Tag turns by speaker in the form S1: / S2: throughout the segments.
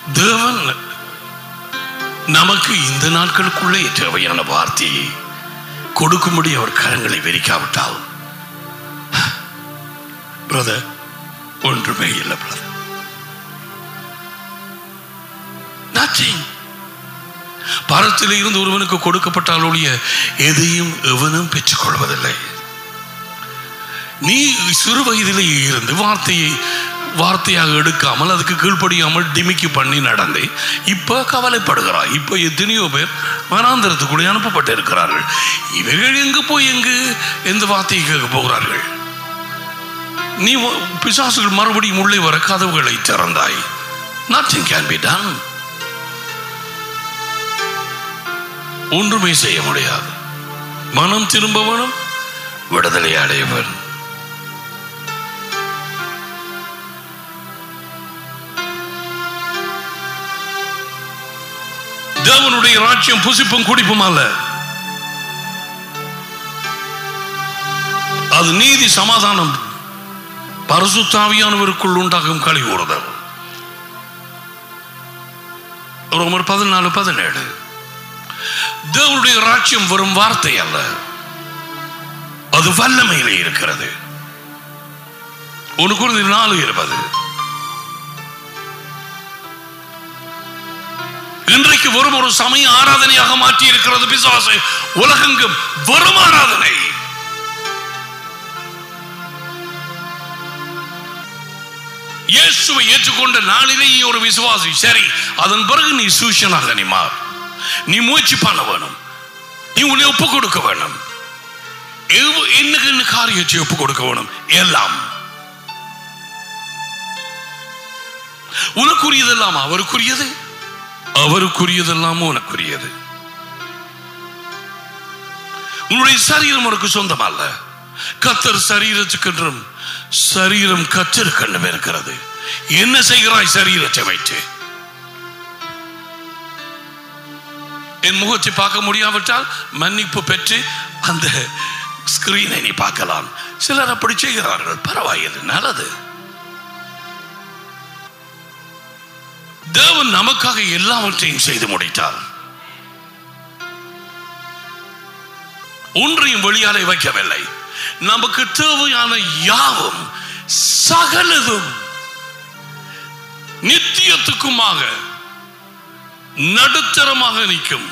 S1: தேவன் நமக்கு இந்த நாட்களுக்குள்ளே தேவையான வார்த்தையை கொடுக்கும்படி அவர் கரங்களை விரிக்காவிட்டால் பிரதர் ஒன்றுமே இல்லை பிரதர் நத்திங் பரத்தில் இருந்து ஒருவனுக்கு கொடுக்கப்பட்டால் ஒழிய எதையும் எவனும் பெற்றுக்கொள்வதில்லை நீ சிறு வயதிலேயே இருந்து வார்த்தையை வார்த்தையாக எடுக்காமல் அதுக்கு கீழ்ப்படியாமல் டிமிக்கி பண்ணி நடந்து இப்ப கவலைப்படுகிறாய் இப்ப எத்தனையோ பேர் வனாந்திரத்துக்குள்ளே அனுப்பப்பட்டு இருக்கிறார்கள் இவர்கள் எங்கு போய் எங்கு எந்த வார்த்தையை கேட்க போகிறார்கள் நீ வ- பிசாசுகள் மறுபடியும் உள்ளே வர கதவுகளை திறந்தாய் nothing can be done ஒன்றுமே செய்ய முடியாது மனம் திரும்பவனும் விடுதலை அடையவன் தேவனுடைய ராஜ்யம் புசிப்பும் குடிப்பும் அல்ல அது நீதி சமாதானம் பரசுத்தாவியானவருக்குள் உண்டாகும் களி கூறுதல் ரோமர் பதினாலு பதினேழு தேவனுடைய ராஜ்யம் வெறும் வார்த்தை அல்ல அது வல்லமையிலே இருக்கிறது ஒன்று குறைந்த நாலு இருபது இன்றைக்கு வெறும் ஒரு சமய ஆராதனையாக மாற்றி இருக்கிறது பிசாசு உலகெங்கும் வெறும் ஆராதனை இயேசுவை ஏற்றுக்கொண்ட நாளிலேயே ஒரு விசுவாசி சரி அதன் பிறகு நீ சூஷனாக நீ மாறு நீ முயற்சி பண்ண வேணும் நீ உன்னை ஒப்பு கொடுக்க வேணும் எவ்வ- என்னக்கு என்ன காரியத்தை ஒப்பு கொடுக்க வேணும் எல்லாம் உனக்குரியதெல்லாம் அவருக்குரியது அவருக்குரியதெல்லாம் உனக்குரியது உன்னுடைய சரீரம் உனக்கு சொந்தம் அல்ல கத்தர் சரீரத்துக்கென்றும் சரீரம் கத்தருக்கென்றும் இருக்கிறது என்ன செய்கிறாய் சரீரத்தை வைத்து என் முகத்தை பார்க்க முடியாவிட்டால் மன்னிப்பு பெற்று அந்த ஸ்கிரீனை நீ பார்க்கலாம் சிலர் அப்படி செய்கிறார்கள் பரவாயில்லை நல்லது தேவன் நமக்காக எல்லாவற்றையும் செய்து முடித்தார் ஒன்றையும் வெளியாலே வைக்கவில்லை நமக்கு தேவையான யாவும் சகலதும் நித்தியத்துக்குமாக நடுத்தரமாக நிற்கும்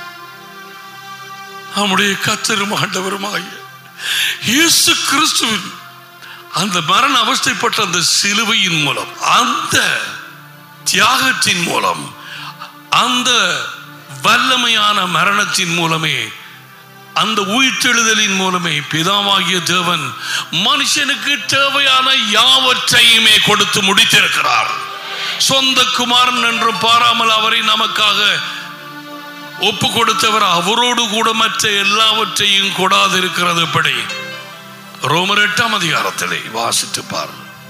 S1: நம்முடைய கத்தரும் ஆண்டவருமாய் இயேசு கிறிஸ்துவின் அந்த மரண அவஸ்தைப்பட்ட அந்த சிலுவையின் மூலம் அந்த தியாகத்தின் மூலம் அந்த வல்லமையான மரணத்தின் மூலமே அந்த உயிர்த்தெழுதலின் மூலமே பிதாவாகிய தேவன் மனுஷனுக்கு தேவையான யாவற்றையுமே கொடுத்து முடித்திருக்கிறார் சொந்த குமாரன் என்று பாராமல் அவரை நமக்காக ஒப்பு கொடுத்தவர் அவரோடு கூட மற்ற எல்லாவற்றையும் கொடாதிருக்கிறது எப்படி ரோமர் எட்டாம் அதிகாரத்திலே வாசித்து பார்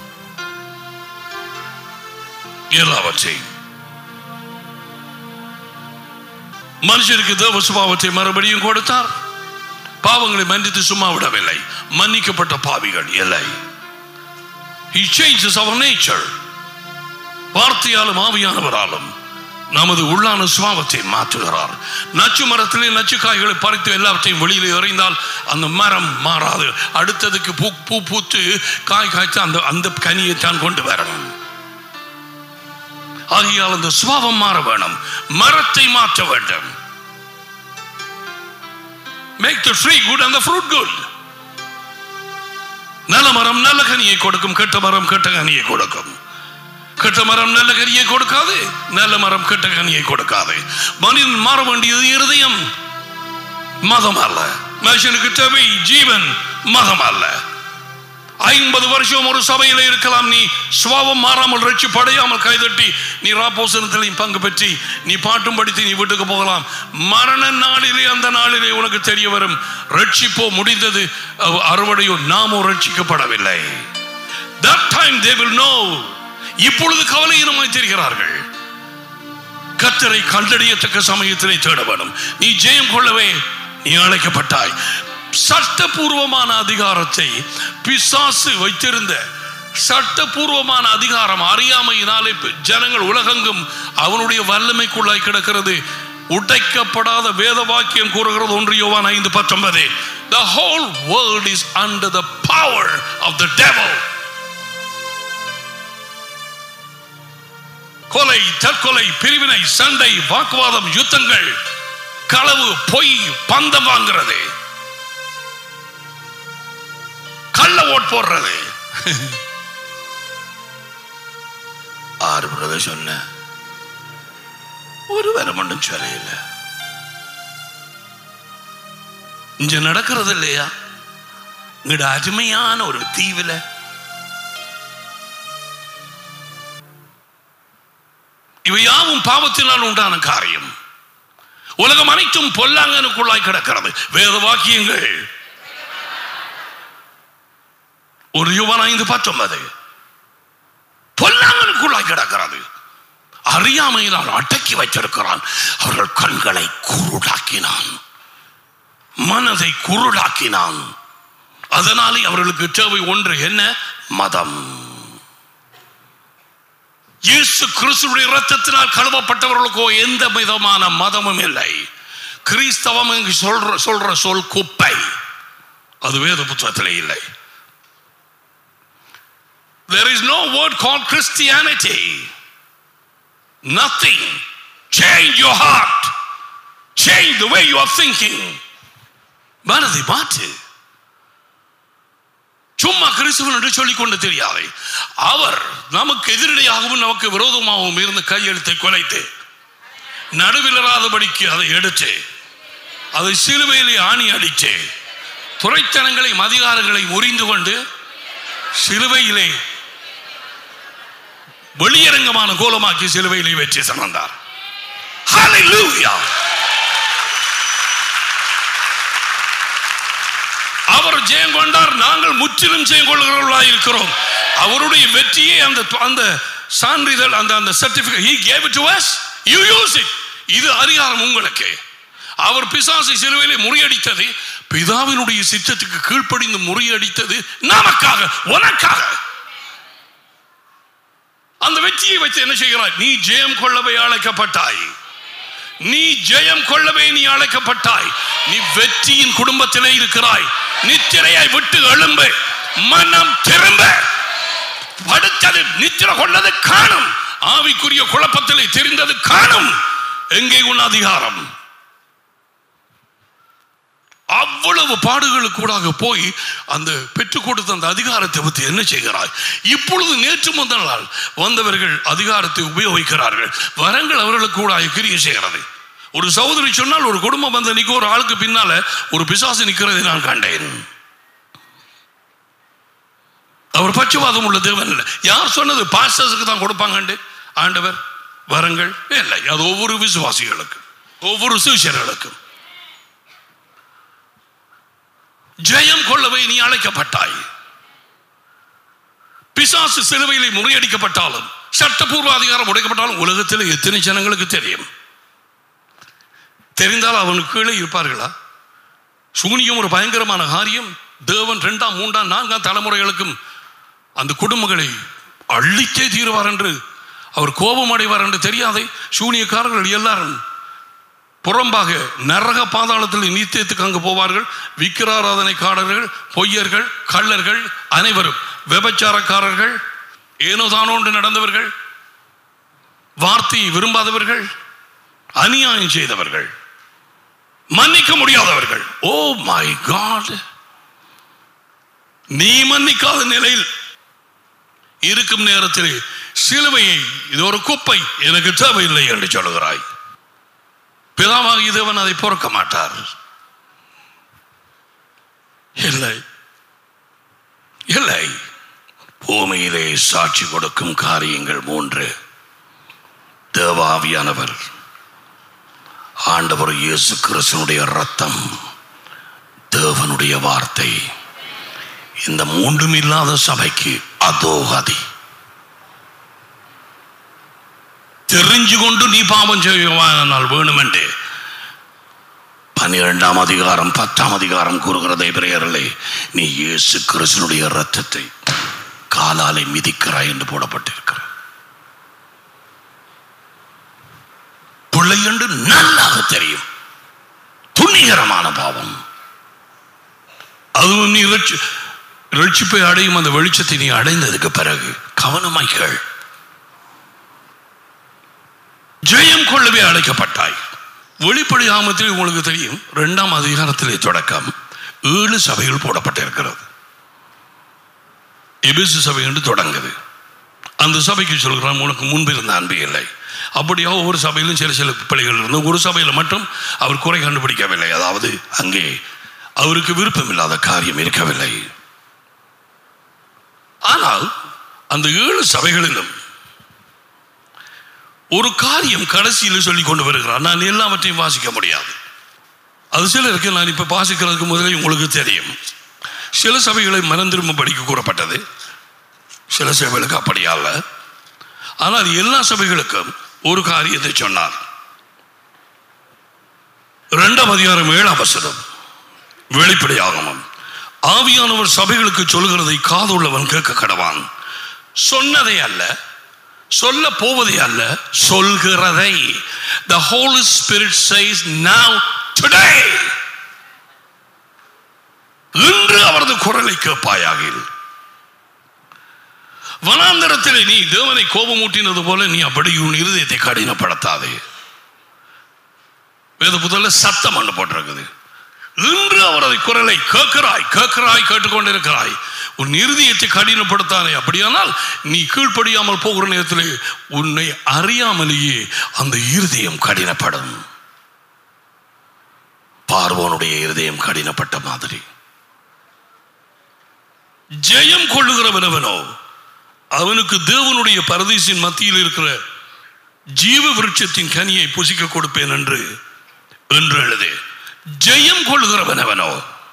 S1: எல்லாவற்றையும் மனுஷருக்கு தேவ சுபாவத்தை மறுபடியும் கொடுத்தார் பாவங்களை மன்னித்து சும்மா விடவில்லை மன்னிக்கப்பட்ட பாவிகள் இல்லை He changes our nature வார்த்தையாலும் ஆவியானவராலும் நமது உள்ளான சுபாவத்தை மாற்றுகிறார் நச்சு மரத்திலே நச்சு காய்களை பறித்து எல்லாவற்றையும் வெளியிலே எறிந்தால் அந்த மரம் மாறாது அடுத்ததுக்கு பூ பூ பூத்து காய் காய்த்து அந்த அந்த கனியை தான் கொண்டு வரணும் ஆகையால் அந்த சுபாவம் மாற வேணும் மரத்தை மாற்ற வேண்டும் மேக் த ட்ரீ குட் அந்த ஃப்ரூட் குட் நல்ல மரம் நல்ல கனியை கொடுக்கும் கெட்ட மரம் கெட்ட கனியை கொடுக்கும் கெட்ட மரம் நல்ல கனியை கொடுக்காது நல்ல மரம் கெட்ட கனியை கொடுக்காது மனிதன் மாற வேண்டியது இருதயம் மதம் அல்ல மனுஷனுக்கு தேவை ஜீவன் மதம் அல்ல ஐம்பது வருஷம் ஒரு சபையில இருக்கலாம் நீ சுவாவம் மாறாமல் ரட்சி படையாமல் கைதட்டி நீ ராப்போசனத்திலையும் பங்கு பெற்றி நீ பாட்டும் படித்து நீ வீட்டுக்கு போகலாம் மரண நாளிலே அந்த நாளிலே உனக்கு தெரிய வரும் ரட்சிப்போ முடிந்தது அவ் அறுவடையோ நாமோ ரட்சிக்கப்படவில்லை that time they will know இப்பொழுது கவலையினமாய் தெரிகிறார்கள் கத்தரை கண்டறியத்தக்க சமயத்திலே தேட வேணும் நீ ஜெயம் கொள்ளவே நீ அழைக்கப்பட்டாய் சட்டபூர்வமான அதிகாரத்தை பிசாசு வைத்திருந்த சட்டபூர்வமான அதிகாரம் அறியாமையினாலே பெ- ஜனங்கள் உலகெங்கும் அவனுடைய வல்லமைக்குள்ளாய் கிடக்கிறது உடைக்கப்படாத வேத வாக்கியம் கூறுகிறது ஒன்று யோவான் ஐந்து பத்தொன்பது The whole world is under the power of the devil. கொலை தற்கொலை பிரிவினை சண்டை வாக்குவாதம் யுத்தங்கள் களவு பொய் பந்தம் வாங்குறது கள்ள ஓட் போடுறது ஆறு பிரதர் சொன்ன ஒரு வேலை மட்டும் சொல்லையில இங்க நடக்கிறது இல்லையா இங்கட அருமையான ஒரு தீவுல இவை யாவும் பாவத்தினால் உண்டான காரியம் உலகம் அனைத்தும் பொல்லாங்கனுக்குள்ளாய் கிடக்கிறது வேத வாக்கியங்கள் ஒரு யுவன் ஐந்து பத்தொன்பது பொல்லாங்கனுக்குள்ளாய் கிடக்கிறது அறியாமையினால் அடக்கி வைத்திருக்கிறான் அவர்கள் கண்களை குருடாக்கினான் மனதை குருடாக்கினான் அதனாலே அவர்களுக்கு தேவை ஒன்று என்ன மதம் இயேசு கிறிஸ்துடைய இரத்தத்தினால் கழுவப்பட்டவர்களுக்கோ எந்த விதமான மதமும் இல்லை கிறிஸ்தவம் என்று சொல்ற சொல்ற சொல் குப்பை அது வேத புத்தகத்திலே இல்லை There is no word called Christianity. Nothing. Change your heart. Change the way you are thinking. மனதை மாற்று சும்மா கிறிஸ்துவன் என்று சொல்லிக் கொண்டு தெரியாது அவர் நமக்கு எதிரடையாகவும் நமக்கு விரோதமாகவும் இருந்து கையெழுத்தை குலைத்து நடுவிலராதபடிக்கு அதை எடுத்து அதை சிலுவையிலே ஆணி அடித்து துறைத்தனங்களையும் அதிகாரங்களையும் முறிந்து கொண்டு சிலுவையிலே வெளியரங்கமான கோலமாக்கி சிலுவையிலே வெற்றி சமந்தார் Hallelujah! அவர் ஜெயம் கொண்டார் நாங்கள் முற்றிலும் ஜெயம் கொள்கிறவர்களாக இருக்கிறோம் அவருடைய வெற்றியை அந்த அந்த சான்றிதழ் அந்த அந்த certificate he gave it to us you use it இது அதிகாரம் உங்களுக்கு அவர் பிசாசை சிலுவையிலே முறியடித்தது பிதாவினுடைய சித்தத்துக்கு கீழ்ப்படிந்து முறியடித்தது நமக்காக உனக்காக அந்த வெற்றியை வைத்து என்ன செய்கிறாய் நீ ஜெயம் கொள்ளவே அழைக்கப்பட்டாய் நீ ஜெயம் கொள்ளவே நீ அழைக்கப்பட்டாய் நீ வெற்றியின் குடும்பத்திலே இருக்கிறாய் நித்திரையை விட்டு எழும்பு மனம் திரும்ப படுத்தது நித்திர கொண்டது காணும் ஆவிக்குரிய குழப்பத்திலே தெரிந்தது காணும் எங்கே உன் அதிகாரம் அவ்வளவு பாடுகளுக்கு கூடாக போய் அந்த பெற்றுக் கொடுத்த அந்த அதிகாரத்தை பற்றி என்ன செய்கிறாய் இப்பொழுது நேற்று முதல் நாள் வந்தவர்கள் அதிகாரத்தை உபயோகிக்கிறார்கள் வரங்கள் அவர்களுக்கு கூட கிரிய செய்கிறது ஒரு சகோதரி சொன்னால் ஒரு குடும்பம் வந்து நிற்க ஒரு ஆளுக்கு பின்னால ஒரு பிசாசு நிற்கிறதை நான் கண்டேன் அவர் பட்சவாதம் உள்ள தேவன் இல்லை யார் சொன்னது பாஸ்டர்ஸுக்கு தான் கொடுப்பாங்கண்டு ஆண்டவர் வரங்கள் இல்லை அது ஒவ்வொரு விசுவாசிகளுக்கும் ஒவ்வொரு சிஷியர்களுக்கும் ஜெயம் கொள்ளவே நீ அழைக்கப்பட்டாய் பிசாசு சிலுவையிலே முறியடிக்கப்பட்டாலும் சட்டப்பூர்வ அதிகாரம் உடைக்கப்பட்டாலும் உலகத்தில் எத்தனை ஜனங்களுக்கு தெரியும் தெரிந்தால் அவனுக்கு கீழே இருப்பார்களா சூனியம் ஒரு பயங்கரமான காரியம் தேவன் ரெண்டாம் மூன்றாம் நான்காம் தலைமுறைகளுக்கும் அந்த குடும்பங்களை அள்ளித்தே தீருவார் என்று அவர் கோபம் அடைவார் என்று தெரியாதே சூனியக்காரர்கள் எல்லாரும் புறம்பாக நரக பாதாளத்தில் நித்தியத்துக்கு அங்கு போவார்கள் விக்கிராராதனைக்காரர்கள் பொய்யர்கள் கள்ளர்கள் அனைவரும் விபச்சாரக்காரர்கள் ஏனோ தானோன்று நடந்தவர்கள் வார்த்தையை விரும்பாதவர்கள் அநியாயம் செய்தவர்கள் மன்னிக்க முடியாதவர்கள் ஓ மை காட் நீ மன்னிக்காத நிலையில் இருக்கும் நேரத்தில் சிலுவையை இது ஒரு குப்பை எனக்கு தேவையில்லை என்று சொல்கிறாய் பிதாவாகிய தேவன் அதை பொறுக்க மாட்டார் இல்லை இல்லை பூமியிலே சாட்சி கொடுக்கும் காரியங்கள் மூன்று தேவாவியானவர் ஆண்டவர் இயேசு கிறிஸ்தனுடைய ரத்தம் தேவனுடைய வார்த்தை இந்த மூன்றும் இல்லாத சபைக்கு அதோ கதி தெரிஞ்சு கொண்டு நீ பாவம் செய்வானால் வேணுமென்றே பன்னிரெண்டாம் அதிகாரம் பத்தாம் அதிகாரம் கூறுகிறதை பிறையர்களே நீ இயேசு கிறிஸ்தனுடைய ரத்தத்தை காலாலை மிதிக்கிறாய் என்று போடப்பட்டிருக்கிறது பிள்ளை என்று நல்லாக தெரியும் துணிகரமான பாவம் அதுவும் நீ ரட்சி ரட்சிப்பை அடையும் அந்த வெளிச்சத்தை நீ அடைந்ததுக்கு பிறகு கவனமாய் கேள் ஜெயம் கொள்ளவே அழைக்கப்பட்டாய் வெளிப்படை ஆமத்தில் உங்களுக்கு தெரியும் இரண்டாம் அதிகாரத்திலே தொடக்கம் ஏழு சபைகள் போடப்பட்டிருக்கிறது எபிசு சபை என்று தொடங்குது அந்த சபைக்கு சொல்கிறான் உனக்கு முன்பு இருந்த அன்பு இல்லை அப்படியா ஒவ்வொரு சபையிலும் சில சில பிள்ளைகள் இருந்து ஒரு சபையில் மட்டும் அவர் குறை கண்டுபிடிக்கவில்லை அதாவது அங்கே அவருக்கு விருப்பம் இல்லாத காரியம் இருக்கவில்லை ஆனால் அந்த ஏழு சபைகளிலும் ஒரு காரியம் கடைசியில் சொல்லி கொண்டு வருகிறார் நான் எல்லாவற்றையும் வாசிக்க முடியாது அது சிலருக்கு நான் இப்ப வாசிக்கிறதுக்கு முதலே உங்களுக்கு தெரியும் சில சபைகளை மனம் திரும்பும்படிக்கு கூறப்பட்டது சில சபைகளுக்கு அப்படி அல்ல ஆனால் எல்லா சபைகளுக்கும் ஒரு காரியத்தை சொன்னார் இரண்டாம் அதிகாரம் ஏழாம் வசனம் வெளிப்படையாகமம் ஆவியானவர் சபைகளுக்கு சொல்கிறதை காதுள்ளவன் கேட்க கடவான் சொன்னதை அல்ல சொல்ல போவதை அல்ல சொல்கிறதை the holy spirit says now today இன்று அவரது குரலை கேட்பாயாகில் வனாந்தரத்திலே நீ தேவனை கோபமூட்டினது போல நீ அப்படி உன் இருதயத்தை கடினப்படுத்தாதே வேத புதல்ல சத்தம் பண்ண போட்டிருக்குது இன்று அவரது குரலை கேட்கிறாய் கேட்கிறாய் கேட்டுக்கொண்டிருக்கிறாய் உன் இருதயத்தை கடினப்படுத்தானே அப்படியானால் நீ கீழ்ப்படியாமல் போகிற நேரத்தில் உன்னை அறியாமலேயே அந்த இருதயம் கடினப்படும் பார்வோனுடைய இருதயம் கடினப்பட்ட மாதிரி ஜெயம் கொள்ளுகிறவனவனோ அவனுக்கு தேவனுடைய பரதீசின் மத்தியில் இருக்கிற ஜீவ விருட்சத்தின் கனியை புசிக்க கொடுப்பேன் என்று என்று எழுது ஜெயம் கொள்ளுகிறவனவனோ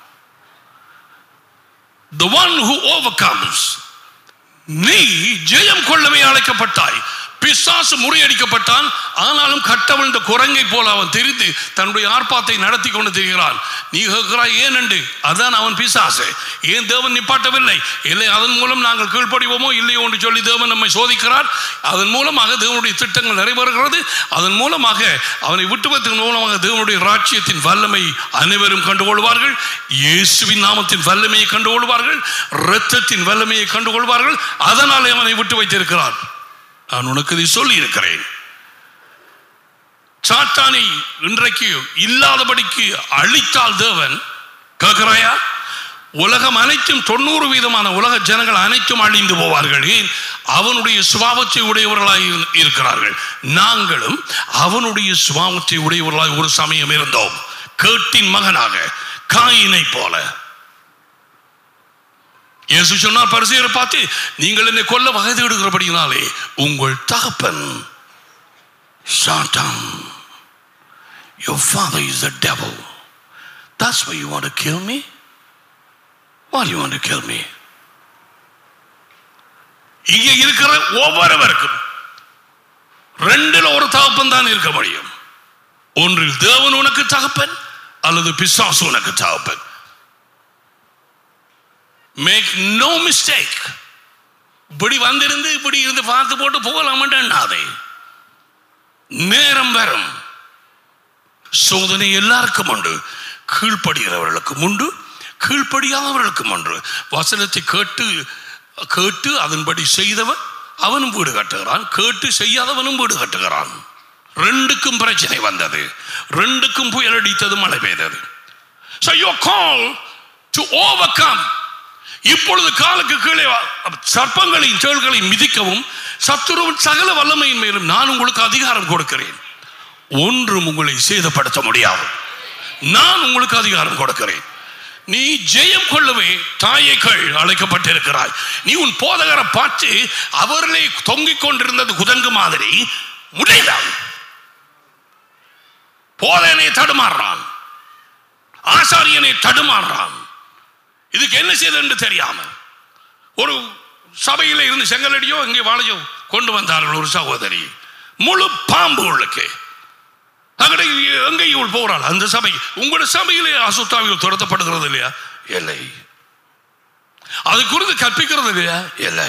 S1: the one who overcomes நீ ஜெயம் கொள்ளவே அழைக்கப்பட்டாய் பிசாசு முறியடிக்கப்பட்டான் ஆனாலும் கட்டவிழ்ந்த குரங்கை போல அவன் தெரிந்து தன்னுடைய ஆர்ப்பாத்தை நடத்தி கொண்டு திரிகிறான் நீ கேட்கிறாய் ஏன் என்று அதான் அவன் பிசாசு ஏன் தேவன் நிப்பாட்டவில்லை இல்லை அதன் மூலம் நாங்கள் கீழ்ப்படிவோமோ இல்லையோ என்று சொல்லி தேவன் நம்மை சோதிக்கிறார் அதன் மூலமாக தேவனுடைய திட்டங்கள் நிறைவேறுகிறது அதன் மூலமாக அவனை விட்டுவதன் மூலமாக தேவனுடைய ராஜ்யத்தின் வல்லமை அனைவரும் கண்டுகொள்வார்கள் இயேசுவின் நாமத்தின் வல்லமையை கண்டுகொள்வார்கள் இரத்தத்தின் வல்லமையை கண்டுகொள்வார்கள் அதனாலே அவனை விட்டு வைத்திருக்கிறார் நான் உனக்கு இதை சொல்லி இருக்கிறேன் சாத்தானை இன்றைக்கு இல்லாதபடிக்கு அழித்தால் தேவன் கேட்கிறாயா உலகம் அனைத்தும் தொண்ணூறு வீதமான உலக ஜனங்கள் அனைத்தும் அழிந்து போவார்கள் ஏன் அவனுடைய சுபாவத்தை உடையவர்களாய் இரு- இருக்கிறார்கள் நாங்களும் அவனுடைய சுபாவத்தை உடையவர்களாய் ஒரு சமயம் இருந்தோம் கேட்டின் மகனாக காயினை போல இயேசு சொன்னார் பரிசெயரை பார்த்து நீங்கள் என்னை கொல்ல வகை தேடுகிறபடியினாலே உங்கள் தகப்பன் சாத்தான் your father is the devil that's why you want to kill me why do you want to kill me இங்கே இருக்கிற ஒவ்வொருவருக்கும் ரெண்டுல ஒரு தகப்பன் தான் இருக்க முடியும் ஒன்றில் தேவன் உனக்கு தகப்பன் அல்லது பிசாசு உனக்கு தகப்பன் மேக் நோ மிஸ்டேக் இப்படி வந்திருந்து இப்படி இருந்து பார்த்து போட்டு போகலாமட்டாதே நேரம் வரும் சோதனை எல்லாருக்கும் உண்டு கீழ்ப்படுகிறவர்களுக்கும் உண்டு கீழ்ப்படியாதவர்களுக்கும் உண்டு வசனத்தை கேட்டு கேட்டு அதன்படி செய்தவன் அவனும் வீடு கட்டுகிறான் கேட்டு செய்யாதவனும் வீடு கட்டுகிறான் ரெண்டுக்கும் பிரச்சனை வந்தது ரெண்டுக்கும் புயல் அடித்தது மழை பெய்தது So your call to overcome இப்பொழுது காலுக்கு கீழே வா- சர்ப்பங்களையும் தேள்களையும் மிதிக்கவும் சத்துருவின் சகல வல்லமையின் மேலும் நான் உங்களுக்கு அதிகாரம் கொடுக்கிறேன் ஒன்றும் உங்களை சேதப்படுத்த முடியாது நான் உங்களுக்கு அதிகாரம் கொடுக்கிறேன் நீ ஜெயம் கொள்ளவே தாயைகள் அழைக்கப்பட்டிருக்கிறாய் நீ உன் போதகரை பார்த்து அவர்களே தொங்கிக் கொண்டிருந்தது குதங்கு மாதிரி முடியலாம் போதனை தடுமாறுறான் ஆசாரியனை தடுமாறுறான் இதுக்கு என்ன செய்தது என்று தெரியாமல் ஒரு சபையில் இருந்து செங்கலடியோ இங்கே வாழையோ கொண்டு வந்தார்கள் ஒரு சகோதரி முழு பாம்பு உள்ளக்கு அங்கே எங்கே இவள் போகிறாள் அந்த சபை உங்களோட சபையிலே அசுத்தாவிகள் துரத்தப்படுகிறது இல்லையா இல்லை அது குறித்து கற்பிக்கிறது இல்லையா இல்லை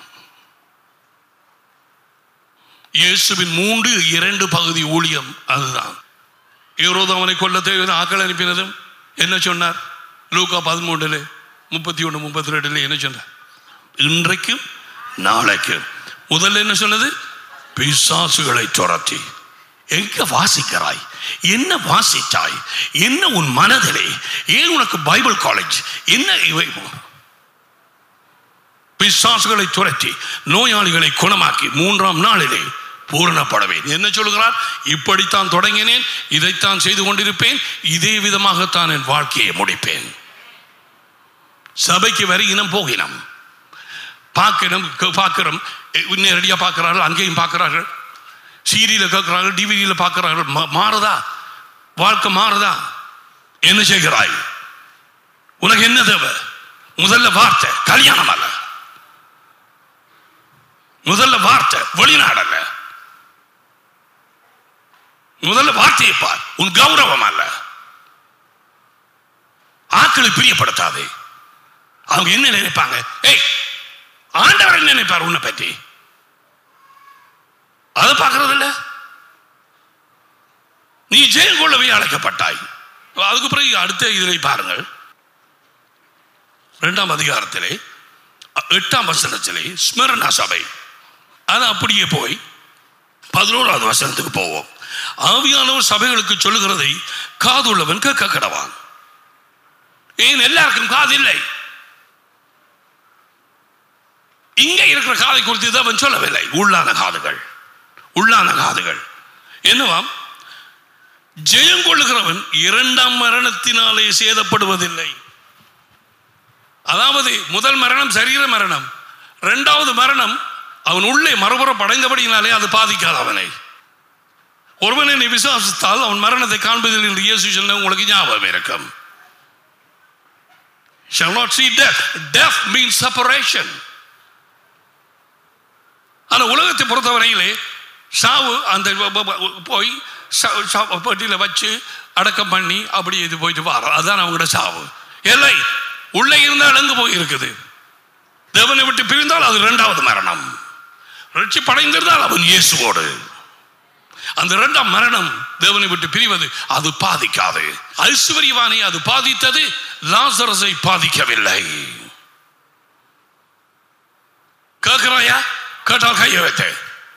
S1: இயேசுவின் மூன்று இரண்டு பகுதி ஊழியம் அதுதான் ஏரோது அவனை கொல்ல தேவை ஆக்கள் அனுப்பினதும் என்ன சொன்னார் லூக்கா பதிமூன்றுல முப்பத்தி ஒன்று முப்பத்தி ரெண்டுல என்ன சொன்னார் இன்றைக்கும் நாளைக்கும் முதல்ல என்ன சொன்னது பிசாசுகளை துரத்தி எங்க வாசிக்கிறாய் என்ன வாசித்தாய் என்ன உன் மனதிலே ஏன் உனக்கு பைபிள் காலேஜ் என்ன இவை பிசாசுகளை துரத்தி நோயாளிகளை குணமாக்கி மூன்றாம் நாளிலே பூரணப்படவேன் என்ன சொல்கிறார் இப்படித்தான் தொடங்கினேன் இதைத்தான் செய்து கொண்டிருப்பேன் இதே விதமாகத்தான் என் வாழ்க்கையை முடிப்பேன் சபைக்கு வருகினம் போகினம் பார்க்கணும் க- பார்க்கிறோம் எ, நேரடியா பார்க்கிறார்கள் அங்கேயும் பார்க்கிறார்கள் சீரியல கேட்கிறார்கள் டிவிடியில பார்க்கிறார்கள் மா- மாறுதா வாழ்க்கை மாறுதா என்ன செய்கிறாய் உனக்கு என்ன தேவை முதல்ல வார்த்தை கல்யாணம் அல்ல முதல்ல வார்த்தை வெளிநாடு அல்ல முதல்ல வார்த்தையை பார் உன் கௌரவம் அல்ல ஆட்களை பிரியப்படுத்தாதே அவங்க என்ன நினைப்பாங்க ஏய் ஆண்டவர் என்ன நினைப்பார் உன்னை பற்றி அதை பார்க்கறது இல்ல நீ ஜெயம் கொள்ளவே அழைக்கப்பட்டாய் அதுக்கு பிறகு அடுத்த இதிலை பாருங்கள் இரண்டாம் அதிகாரத்திலே அ- எட்டாம் வசனத்திலே ஸ்மரணா சபை அது அப்படியே போய் பதினோராவது வசனத்துக்கு போவோம் ஆவியானவர் சபைகளுக்கு சொல்லுகிறதை காதுள்ளவன் கேட்க கடவான் ஏன் எல்லாருக்கும் காது இல்லை இங்கே இருக்கிற காதை குறித்து இதை அவன் சொல்லவில்லை உள்ளான காதுகள் உள்ளான காதுகள் என்னவாம் ஜெயம் கொள்ளுகிறவன் இரண்டாம் மரணத்தினாலே சேதப்படுவதில்லை அதாவது முதல் மரணம் சரீர மரணம் இரண்டாவது மரணம் அவன் உள்ளே மறுபுறம் படைந்தபடியினாலே அது பாதிக்காது அவனை ஒருவன் என்னை விசுவாசித்தால் அவன் மரணத்தை காண்பதில் என்று இயேசு சொன்ன உங்களுக்கு ஞாபகம் இருக்கும் shall not see death death means separation ஆனா உலகத்தை பொறுத்தவரையிலே சாவு அந்த வ- வ- வ- போய் ச- ச- பெட்டியில வச்சு அடக்கம் பண்ணி அப்படி இது போயிட்டு வர அதான் அவங்களோட சாவு இல்லை உள்ளே இருந்தால் எங்க போய் இருக்குது தேவனை விட்டு பிரிந்தால் அது இரண்டாவது மரணம் ரட்சி படைந்திருந்தால் அவன் இயேசுவோடு அந்த இரண்டாம் மரணம் தேவனை விட்டு பிரிவது அது பாதிக்காது ஐஸ்வர்யவானை அது பாதித்தது லாசரஸை பாதிக்கவில்லை கேட்கிறாயா கேட்டால் கையை வைத்தேன்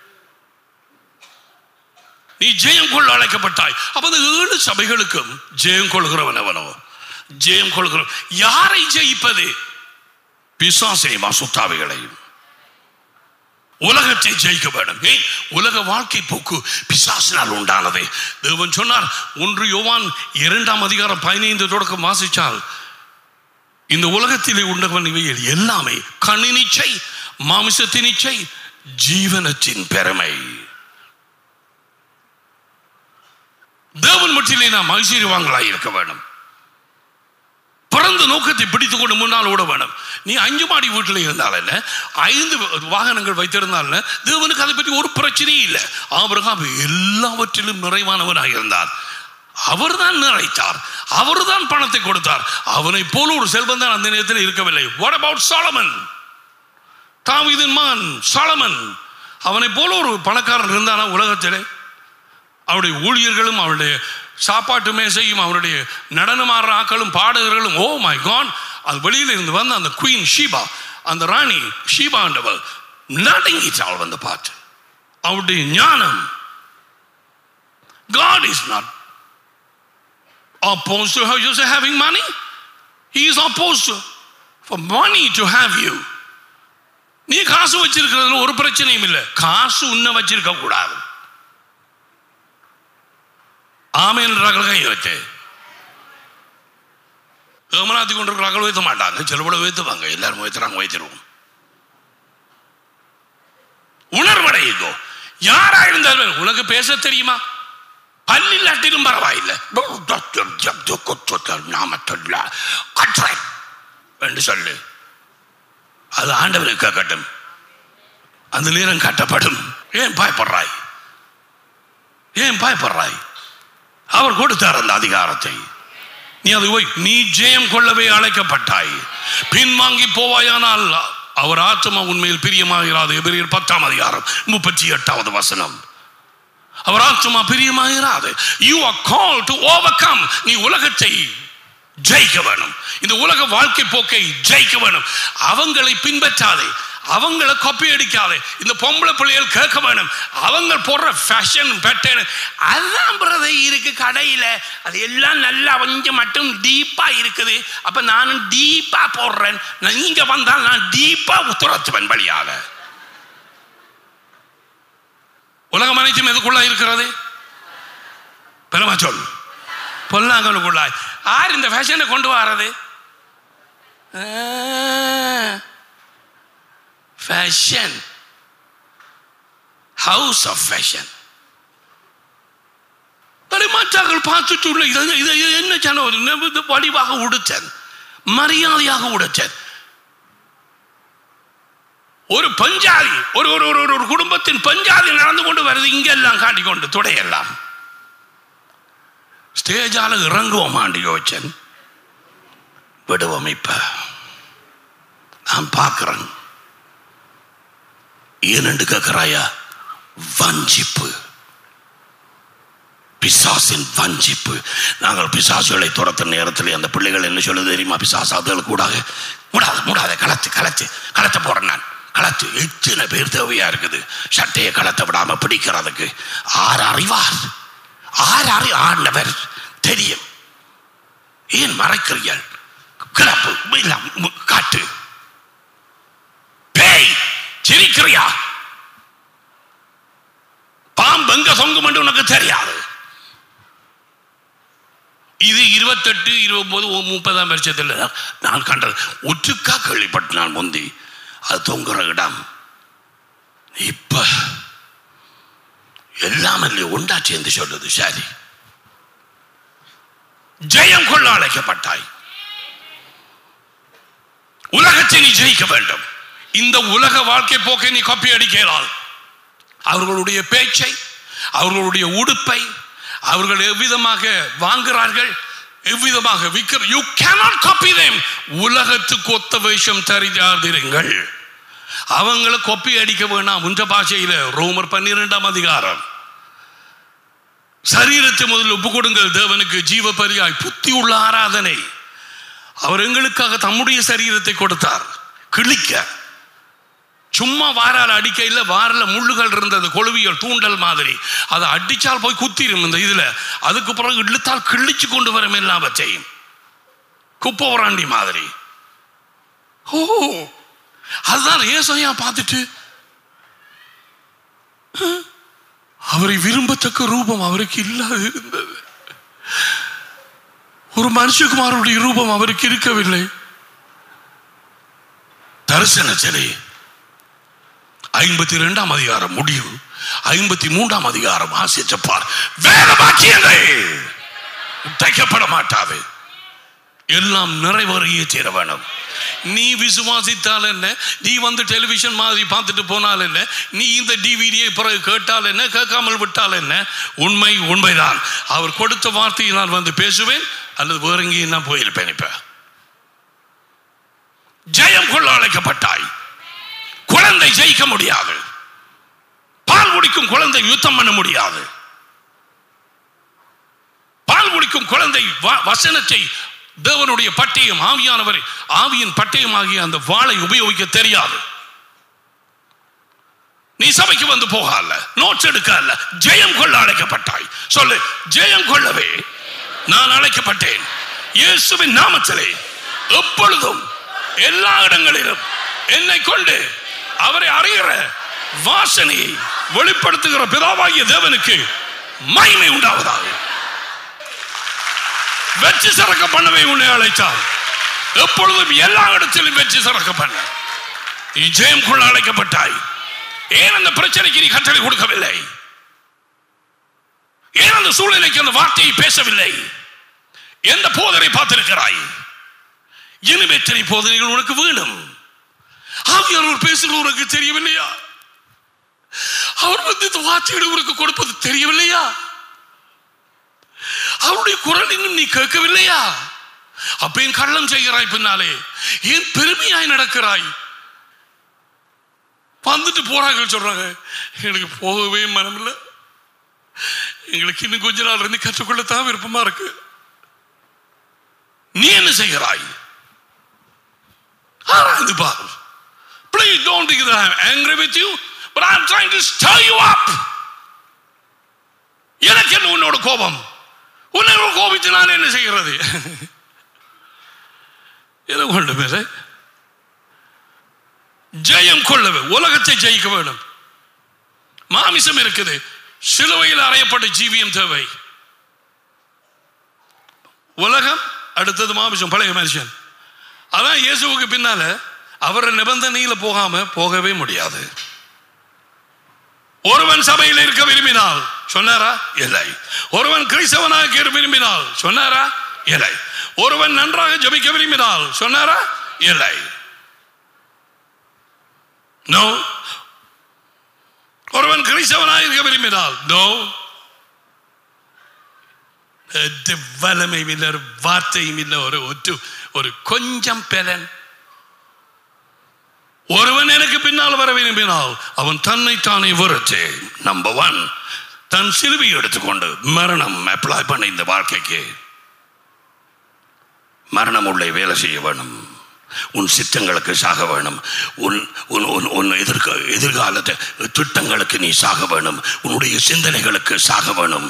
S1: நீ ஜெயம் கொள்ள அழைக்கப்பட்டாய் அப்ப அந்த ஏழு சபைகளுக்கும் ஜெயம் கொள்கிறவன் அவனோ ஜெயம் கொள்கிற யாரை ஜெயிப்பது பிசாசையும் அசுத்தாவிகளையும் உலகத்தை ஜெயிக்க வேண்டும் ஏன் உலக வாழ்க்கை போக்கு பிசாசினால் உண்டானது தேவன் சொன்னார் ஒன்று யோவான் இரண்டாம் அதிகாரம் பதினைந்து தொடக்கம் வாசிச்சால் இந்த உலகத்திலே உண்டவன் இவையில் எல்லாமே கண்ணினிச்சை மாமிசத்தின் இச்சை ஜீவனத்தின் பெருமை தேவன் மட்டிலே நாம் ஐஸ்வர்யவான்களாய் இருக்க வேண்டும் பிறந்த நோக்கத்தை பிடித்துக் கொண்டு முன்னால் ஓட வேணும் நீ அஞ்சு மாடி வீட்டில் இருந்தால் என்ன ஐந்து வாகனங்கள் வைத்திருந்தால் என்ன தேவனுக்கு அதை பற்றி ஒரு பிரச்சனையும் இல்லை ஆபிரகாம் எல்லாவற்றிலும் நிறைவானவனாக இருந்தார் அவர்தான் நிறைத்தார் அவர்தான் பணத்தை கொடுத்தார் அவனை போல ஒரு செல்வம் தான் அந்த நேரத்தில் இருக்கவில்லை வாட் அபவுட் சாலமன் தாவீதின் மகன் சாலமன் அவனை போல ஒரு பணக்காரன் இருந்தானா உலகத்திலே அவருடைய ஊழியர்களும் அவருடைய சாப்பாட்டு மேசையும் அவருடைய நடனமாடுற ஆக்களும் பாடகர்களும் ஓ மை காட் அது வெளியில இருந்து வந்த அந்த குயின் ஷீபா அந்த ராணி ஷீபா என்றவள் நடுங்கிட்டாள் வந்த பாட்டு அவருடைய ஞானம் God is not opposed to her just having money. He is opposed to for money to have you. நீ காசு வச்சிருக்கிறதுல ஒரு பிரச்சனையும் இல்லை காசு உன்னை வச்சிருக்க கூடாது ஆமேன் கை வச்சு ஏமனாத்தி கொண்டிருக்கிறார்கள் வைத்த மாட்டாங்க சில கூட வைத்துவாங்க எல்லாரும் வைத்துறாங்க வைத்திருவோம் உணர்வடையுங்கோ யாரா இருந்தாலும் உனக்கு பேச தெரியுமா பல்லில்லாட்டிலும் பரவாயில்லை நாமத்தல்ல என்று சொல்லு அது ஆண்டவருக்கு கேட்கட்டும் அந்த நேரம் காட்டப்படும் ஏன் பயப்படுறாய் ஏன் பயப்படுறாய் அவர் கொடுத்தார் அந்த அதிகாரத்தை நீ அது போய் நீ ஜெயம் கொள்ளவே அழைக்கப்பட்டாய் பின்வாங்கி போவாயானால் அவர் ஆத்மா உண்மையில் பிரியமாகிறாது எபிரியர் பத்தாம் அதிகாரம் முப்பத்தி எட்டாவது வசனம் அவர் ஆத்மா பிரியமாகிறாது you are call to overcome நீ உலகத்தை ஜெயிக்க வேணும் இந்த உலக வாழ்க்கை போக்கை ஜெயிக்க வேணும் அவங்களை பின்பற்றாதே அவங்கள கொப்பி அடிக்காதே இந்த பொம்பளை பிள்ளைகள் கேட்க வேணும் அவங்க போடுற ஃபேஷன் பேட்டர்ன் அதான் பிரதர் இருக்கு கடையில் அது எல்லாம் நல்லா கொஞ்சம் மட்டும் டீப்பா இருக்குது அப்ப நானும் டீப்பா போடுறேன் நீங்க வந்தால் நான் டீப்பா உத்தரத்துவன் வழியாக உலகம் அனைத்தும் எதுக்குள்ள இருக்கிறது பெருமா சொல் பொல்லாங்கலுக்குள்ளாய் யார் இந்த ஃபேஷனை கொண்டு வர்றது ஃபேஷன் ஹவுஸ் ஆஃப் ஃபேஷன் மற்றவர்கள் பார்த்துட்டு உள்ள இது இது இது என்ன சொன்ன ஒரு நெ- இது வடிவாக உடுத்தன் மரியாதையாக உடுத்தன் ஒரு பஞ்சாதி ஒரு ஒரு ஒரு ஒரு- ஒரு குடும்பத்தின் பஞ்சாதி நடந்து கொண்டு வருது இங்கெல்லாம் காட்டிக்கொண்டு துடையெல்லாம் ஸ்டேஜால இறங்குவோமாண்டு யோசன் விடுவோம் இப்ப நான் பார்க்கிறேன் ஏனென்று கேட்கிறாயா வஞ்சிப்பு பிசாசின் வஞ்சிப்பு நாங்கள் பிசாசுகளை துரத்த நேரத்தில் அந்த பிள்ளைகள் என்ன சொல்லுது தெரியுமா பிசாசு அதுகள் கூடாது கூடாது மூடாத கலத்து கலத்து கலத்த போறேன் நான் கலத்து எத்தனை பேர் தேவையா இருக்குது சட்டையை கலத்த விடாம பிடிக்கிறதுக்கு ஆறு அறிவார் ஆறு அறி ஆண்டவர் தெரியும் ஏன் மறைக்கிறீர்கள் கிளப்பு இல்ல, மு- காட்டு பேய் சிரிக்கிறியா பாம்பு எங்க சொங்கும் என்று உனக்கு தெரியாது இது இருபத்தெட்டு இருபது முப்பதாம் வருஷத்தில் நான் கண்டது ஒற்றுக்கா கேள்விப்பட்டு நான் முந்தி அது தொங்குற இடம் இப்ப எல்லாம் இல்லை ஒன்றா சேர்ந்து சொல்லுது சரி ஜெயம் கொள்ள அழைக்கப்பட்டாய் உலகத்தை நீ ஜெயிக்க வேண்டும் இந்த உலக வாழ்க்கை போக்கை நீ காப்பி அடிக்கிறாள் அவர்களுடைய பேச்சை அவர்களுடைய உடுப்பை அவர்கள் எவ்விதமாக வாங்குகிறார்கள் எவ்விதமாக விற்கிற யூ cannot copy them உலகத்துக்கு ஒத்த வேஷம் தரிதாதிருங்கள் அவங்கள கொப்பி அடிக்க வேணாம் உன்ற பாஷையில ரோமர் பன்னிரெண்டாம் அதிகாரம் சரீரத்தை முதல் ஒப்பு கொடுங்கள் தேவனுக்கு ஜீவ பரியாய் புத்தி உள்ள ஆராதனை அவர் எங்களுக்காக தம்முடைய சரீரத்தை கொடுத்தார் கிழிக்க சும்மா வாரால் அடிக்கையில் வாரில் முள்ளுகள் இருந்தது கொழுவியல் தூண்டல் மாதிரி அதை அடிச்சால் போய் குத்திரும் இந்த இதுல அதுக்கு பிறகு இழுத்தால் கிழிச்சு கொண்டு வரும் எல்லாவற்றையும் குப்பை உராண்டி மாதிரி ஓ அதுதான் ஏசையா பார்த்துட்டு "அஹ், அவரை விரும்பத்தக்க ரூபம் அவருக்கு இல்லாது இருந்தது ஒரு மனுஷகுமாரனுடைய ரூபம் அவருக்கு இருக்கவில்லை தரிசன சிலை ஐம்பத்தி ரெண்டாம் அதிகாரம் முடிவு ஐம்பத்தி மூன்றாம் அதிகாரம் ஆசிச்சப்பார் வேத வாக்கியங்கள் உடைக்கப்பட மாட்டாது எல்லாம் நிறைவேறியே சேர வேணும் நீ விசுவாசித்தால் என்ன நீ வந்து டெலிவிஷன் மாதிரி பார்த்துட்டு போனால் என்ன நீ இந்த டிவிடியை பிறகு கேட்டால் என்ன கேட்காமல் விட்டால் என்ன உண்மை உண்மைதான் அவர் கொடுத்த வார்த்தையை நான் வந்து பேசுவேன் அல்லது வேற எங்கேயும் நான் போயிருப்பேன் இப்ப ஜெயம் கொள்ள அழைக்கப்பட்டாய் குழந்தை ஜெயிக்க முடியாது பால் குடிக்கும் குழந்தை யுத்தம் பண்ண முடியாது பால் குடிக்கும் குழந்தை வ- வசனத்தை தேவனுடைய பட்டயம் ஆவியானவரை ஆவியின் பட்டயம் ஆகிய அந்த வாளை உபயோகிக்க தெரியாது நீ சபைக்கு வந்து போகல நோட்ஸ் எடுக்க அல்ல ஜெயம் கொள்ள அழைக்கப்பட்டாய் சொல்லு ஜெயம் கொள்ளவே நான் அழைக்கப்பட்டேன் இயேசுவின் நாமத்திலே எப்பொழுதும் எல்லா இடங்களிலும் என்னை கொண்டு அவரை அறிகிற வாசனையை வெளிப்படுத்துகிற பிதாவாகிய தேவனுக்கு மகிமை உண்டாவதாக வெற்றி சிறக்க பண்ணவே உன்னை அழைத்தார் எப்பொழுதும் எல்லா இடத்திலும் வெற்றி சிறக்க பண்ண நீ ஜெயம் கொள்ள அழைக்கப்பட்டாய் ஏன் அந்த பிரச்சனைக்கு நீ கட்டளை கொடுக்கவில்லை ஏன் அந்த சூழ்நிலைக்கு அந்த வார்த்தையை பேசவில்லை எந்த போதனை பார்த்திருக்கிறாய் இனிமே எத்தனை போதனைகள் உனக்கு வேணும் ஆவியானவர் பேசுகிற உனக்கு தெரியவில்லையா அவர் வந்து இந்த வார்த்தைகளை உனக்கு கொடுப்பது தெரியவில்லையா அவருடைய குரல் இன்னும் நீ கேட்கவில்லையா அப்பயும் கள்ளம் செய்கிறாய் பின்னாலே ஏன் பெருமையாய் நடக்கிறாய் வந்துட்டு போறாங்க சொல்றாங்க எனக்கு போகவே மனமில்லை எங்களுக்கு இன்னும் கொஞ்ச நாள் இருந்து கற்றுக்கொள்ளத்தான் விருப்பமா இருக்கு நீ என்ன செய்கிறாய் ஆராய்ந்து பார் Please don't think that I'm angry with you, but I'm trying to stir you up. எனக்கு என்ன உன்னோட கோபம் உன்னோட கோபித்து நான் என்ன செய்கிறது எதை கொண்டு மேல ஜெயம் கொள்ளவே உலகத்தை ஜெயிக்க வேண்டும் மாமிசம் இருக்குது சிலுவையில் அறையப்பட்ட ஜீவியம் தேவை உலகம் அடுத்தது மாமிசம் பழைய மனுஷன் அதான் இயேசுவுக்கு பின்னால அவர் நிபந்தனையில போகாம போகவே முடியாது ஒருவன் சபையில் இருக்க விரும்பினால் சொன்னாரா இல்லை ஒருவன் கிறிஸ்தவனாக இருக்க விரும்பினால் சொன்னாரா இல்லை ஒருவன் நன்றாக ஜபிக்க விரும்பினால் சொன்னாரா இல்லை நோ ஒருவன் கிறிஸ்தவனாக இருக்க விரும்பினால் நோ வல்லமையும் இல்லை ஒரு வார்த்தையும் இல்லை ஒரு ஒற்று ஒரு கொஞ்சம் பலன் ஒருவன் எனக்கு பின்னால் வர விரும்பினால் அவன் தன்னை தானே வெறுத்து நம்பர் ஒன் தன் சிலுவை எடுத்துக்கொண்டு மரணம் அப்ளை பண்ண இந்த வாழ்க்கைக்கு மரணம் உள்ளே வேலை செய்ய வேணும் உன் சித்தங்களுக்கு சாக வேணும் உன் உன் உன் உன் எதிர்க எதிர்காலத்தை திட்டங்களுக்கு நீ சாக வேணும் உன்னுடைய சிந்தனைகளுக்கு சாக வேணும்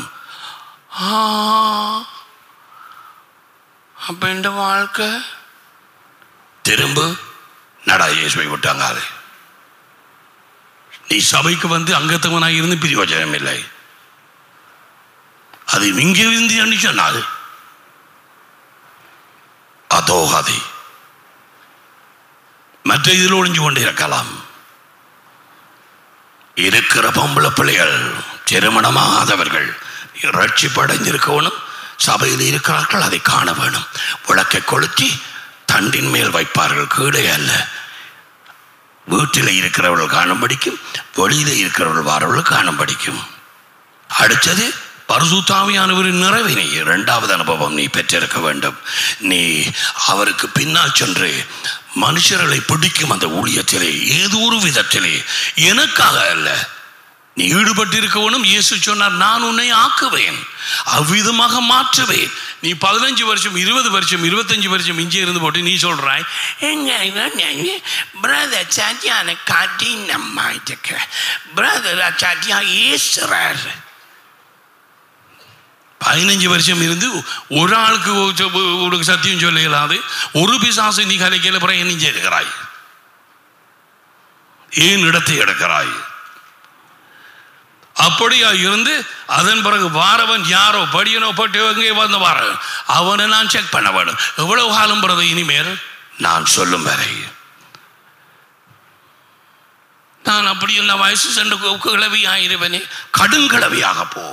S1: அப்ப இந்த வாழ்க்கை திரும்ப நடா இயேசுவை விட்டாங்க அது நீ சபைக்கு வந்து அங்கத்தவனாக இருந்து பிரியோஜனம் இல்லை அது இங்கே இருந்து என்று சொன்னால் அதோ அதை மற்ற இதில் ஒளிஞ்சு கொண்டு இருக்கலாம் இருக்கிற பொம்பளை பிள்ளைகள் திருமணமாகாதவர்கள் ரட்சிப்படைந்திருக்கணும் சபையில் இருக்கிறார்கள் அதை காண வேணும் விளக்கை கொளுத்தி தண்டின் மேல் வைப்பார்கள் கீழே அல்ல வீட்டில் இருக்கிறவர்கள் காணும்படிக்கும் வெளியில இருக்கிறவர்கள் வாரவர்கள் காணும்படிக்கும் அடுத்தது பரிசுத்தாவியானவரின் நிறைவினை இரண்டாவது அனுபவம் நீ பெற்றிருக்க வேண்டும் நீ அவருக்கு பின்னால் சென்று மனுஷர்களை பிடிக்கும் அந்த ஊழியத்திலே ஏதோ ஒரு விதத்திலே எனக்காக அல்ல நீ ஈடுபட்டிருக்கவனும் இயேசு சொன்னார் நான் உன்னை ஆக்குவேன் அவ்விதமாக மாற்றுவேன் நீ பதினஞ்சு வருஷம் இருபது வருஷம் இருபத்தஞ்சு வருஷம் இங்கே இருந்து போட்டு நீ சொல்றாய்
S2: பிரதர் சத்தியான கடினமா இருக்கு பிரதர் சத்தியா ஏசுறார்
S1: பதினஞ்சு வருஷம் இருந்து ஒரு ஆளுக்கு உனக்கு சத்தியம் சொல்ல இயலாது ஒரு பிசாசு நீ கலைக்கையில் அப்புறம் என்ன செய்கிறாய் ஏன் இடத்தை எடுக்கிறாய் அப்படியா இருந்து அதன் பிறகு வாரவன் யாரோ படியனோ பட்டு எங்கே வந்து வார அவனை நான் செக் பண்ண வேணும் எவ்வளவு காலம் பிறகு இனிமேல் நான் சொல்லும் வரை நான் அப்படி இந்த வயசு சென்று கிளவி ஆயிருவனே கடுங்கிழவியாக போ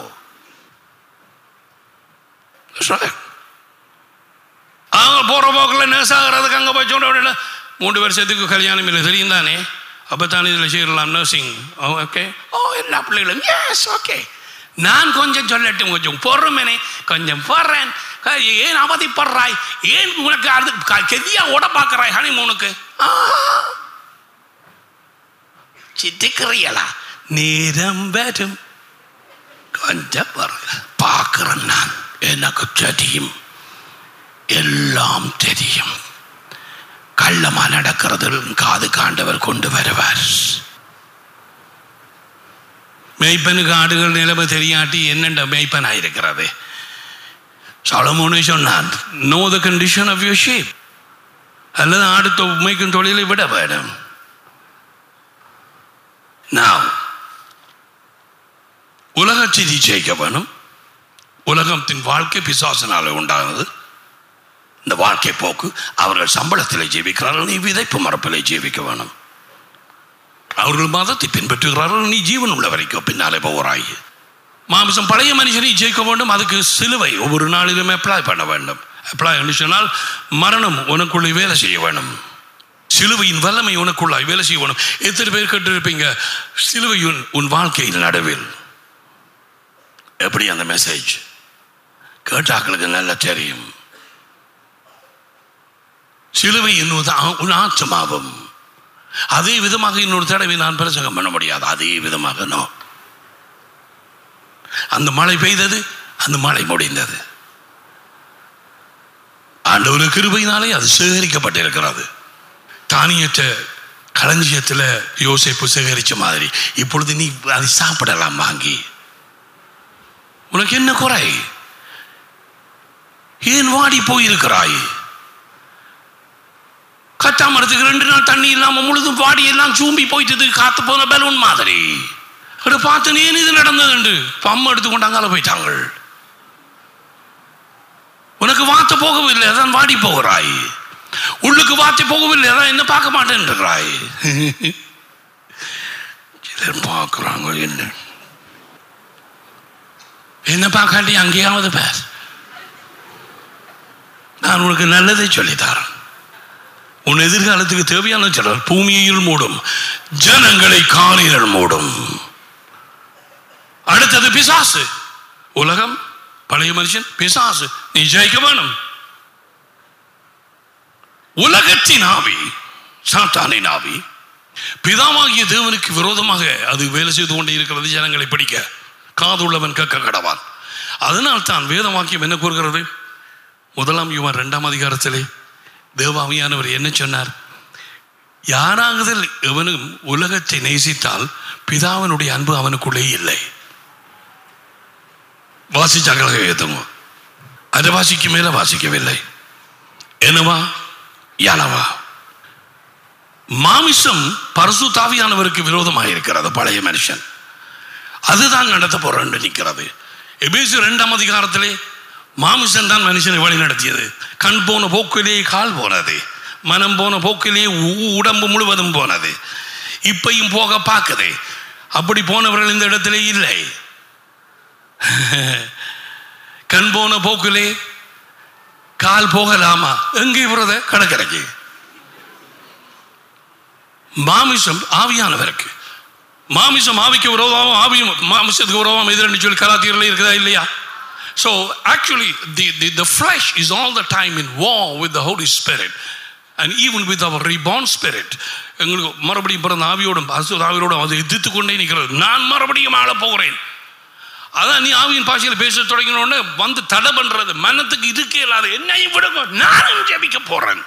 S1: அவங்க போற போக்கில் நேசாகிறதுக்கு அங்கே போய் சொன்ன மூன்று வருஷத்துக்கு கல்யாணம் இல்லை தெரியும் தானே அப்போ தானே இதில் சேரலாம் நர்சிங் ஓகே ஓ எல்லா பிள்ளைகளும் எஸ் ஓகே நான் கொஞ்சம் சொல்லட்டும் கொஞ்சம் பொறுமனே கொஞ்சம் போடுறேன் ஏன் அவதிப்படுறாய் ஏன் உனக்கு அது கெதியா ஓட பார்க்குறாய் ஹனி மூணுக்கு
S2: சித்திக்கிறீங்களா
S1: நேரம் வரும்
S2: கொஞ்சம் பாருங்க
S1: பார்க்குறேன் நான் எனக்கு தெரியும் எல்லாம் தெரியும் கள்ளமா நடக்கிறது காது காண்டவர் கொண்டு வருவார் மெய்ப்பனுக்கு ஆடுகள் நிலைமை தெரியாட்டி என்னென்ன மெய்ப்பனா இருக்கிறது சலமோனை சொன்னான் know the condition of your sheep அல்லது ஆடு மேய்க்கும் தொழிலை விட வேணும் நான் உலகத்தை ஜெயிக்க வேணும் உலகத்தின் வாழ்க்கை பிசாசனால உண்டானது இந்த வாழ்க்கை போக்கு அவர்கள் சம்பளத்தில் ஜீவிக்கிறார்கள் நீ விதைப்பு மரப்பில் ஜீவிக்க வேணும் அவர்கள் மதத்தை பின்பற்றுகிறார்கள் நீ ஜீவன் உள்ள வரைக்கும் பின்னாலே போகிறாய் மாமிசம் பழைய மனுஷனை ஜெயிக்க வேண்டும் அதுக்கு சிலுவை ஒவ்வொரு நாளிலும் அப்ளை பண்ண வேண்டும் அப்ளை என்று சொன்னால் மரணம் உனக்குள்ளே வேலை செய்ய வேணும் சிலுவையின் வல்லமை உனக்குள்ளாய் வேலை செய்ய வேணும் எத்தனை பேர் கேட்டிருப்பீங்க சிலுவையின் உன் வாழ்க்கையின் நடுவில் எப்படி அந்த மெசேஜ் கேட்டாக்களுக்கு நல்லா தெரியும் சிலுவை என்னுவது ஆ- உன் ஆத்மாவும் அதே விதமாக இன்னொரு தடவை நான் பிரசங்கம் பண்ண முடியாது அதே விதமாக நோ அந்த மழை பெய்தது அந்த மழை முடிந்தது ஆண்டவர் கிருபையினாலே அது சேகரிக்கப்பட்டிருக்கிறது தானியற்ற களஞ்சியத்தில் யோசிப்பு சேகரிச்ச மாதிரி இப்பொழுது நீ அதை சாப்பிடலாம் வாங்கி உனக்கு என்ன குறை ஏன் வாடி போயிருக்கிறாய் கச்சா மரத்துக்கு ரெண்டு நாள் தண்ணி இல்லாம முழுதும் வாடி எல்லாம் சூம்பி போயிட்டது காத்து போன பலூன் மாதிரி அட பார்த்து ஏன் இது நடந்ததுண்டு பம்ம எடுத்து கொண்டாங்கால போயிட்டாங்க உனக்கு வாத்து போகவில்லை அதான் வாடி போகிறாய் உள்ளுக்கு வாத்தி போகவில்லை அதான் என்ன பார்க்க மாட்டேன்றாய் சிலர் பார்க்குறாங்க என்ன என்ன பார்க்காட்டி அங்கேயாவது பேர் நான் உனக்கு நல்லதை சொல்லித்தரேன் உன் எதிர்காலத்துக்கு தேவையான சிலர் பூமியில் மூடும் ஜனங்களை காலிகள் மூடும் அடுத்தது பிசாசு உலகம் பழைய மனுஷன் பிசாசு நீ ஜெயிக்க வேணும் உலகத்தின் ஆவி சாத்தானின் ஆவி பிதாவாகிய தேவனுக்கு விரோதமாக அது வேலை செய்து கொண்டே இருக்கிறது ஜனங்களை படிக்க காதுள்ளவன் கக்க கடவான் அதனால் தான் வேத வாக்கியம் என்ன கூறுகிறது முதலாம் யுவன் இரண்டாம் அதிகாரத்திலே தேவாவியானவர் என்ன சொன்னார் யாராகுதல் எவனும் உலகத்தை நேசித்தால் பிதாவினுடைய அன்பு அவனுக்குள்ளே இல்லை வாசிச்சாங்களே எதுவும் அதை வாசிக்க மேல வாசிக்கவில்லை என்னவா யானவா மாமிசம் பரசு தாவியானவருக்கு விரோதமாக இருக்கிறது பழைய மனுஷன் அதுதான் நடத்த போறேன் நிற்கிறது எபேசு இரண்டாம் அதிகாரத்திலே மாமிசம் தான் மனுஷனை வழி நடத்தியது கண் போன போக்கிலே கால் போனது மனம் போன போக்கிலே உ- உடம்பு முழுவதும் போனது இப்பையும் போக பார்க்குது அப்படி போனவர்கள் இந்த இடத்திலே இல்லை கண் போன போக்கிலே கால் போகலாமா எங்கே போறது கடற்கரைக்கு மாமிசம் ஆவியானவருக்கு மாமிசம் ஆவிக்கு விரோதம் ஆவியும் மாமிசத்துக்கு விரோதம் இது ரெண்டு சொல்லி கலாத்தியர்கள் இருக்குதா இல்லையா So actually, the, the, the flesh is all the time in war with the Holy Spirit and even with our reborn spirit. எங்களுக்கு மறுபடியும் பிறந்த ஆவியோடும் அசுர ஆவியோடும் அதை எதிர்த்து கொண்டே நிற்கிறது நான் மறுபடியும் ஆள போகிறேன் அதான் நீ ஆவியின் பாஷையில் பேச தொடங்கினோடனே வந்து தடை பண்றது மனத்துக்கு இருக்கே இல்லாத என்னையும் விடுங்க நானும் ஜெபிக்க போறேன்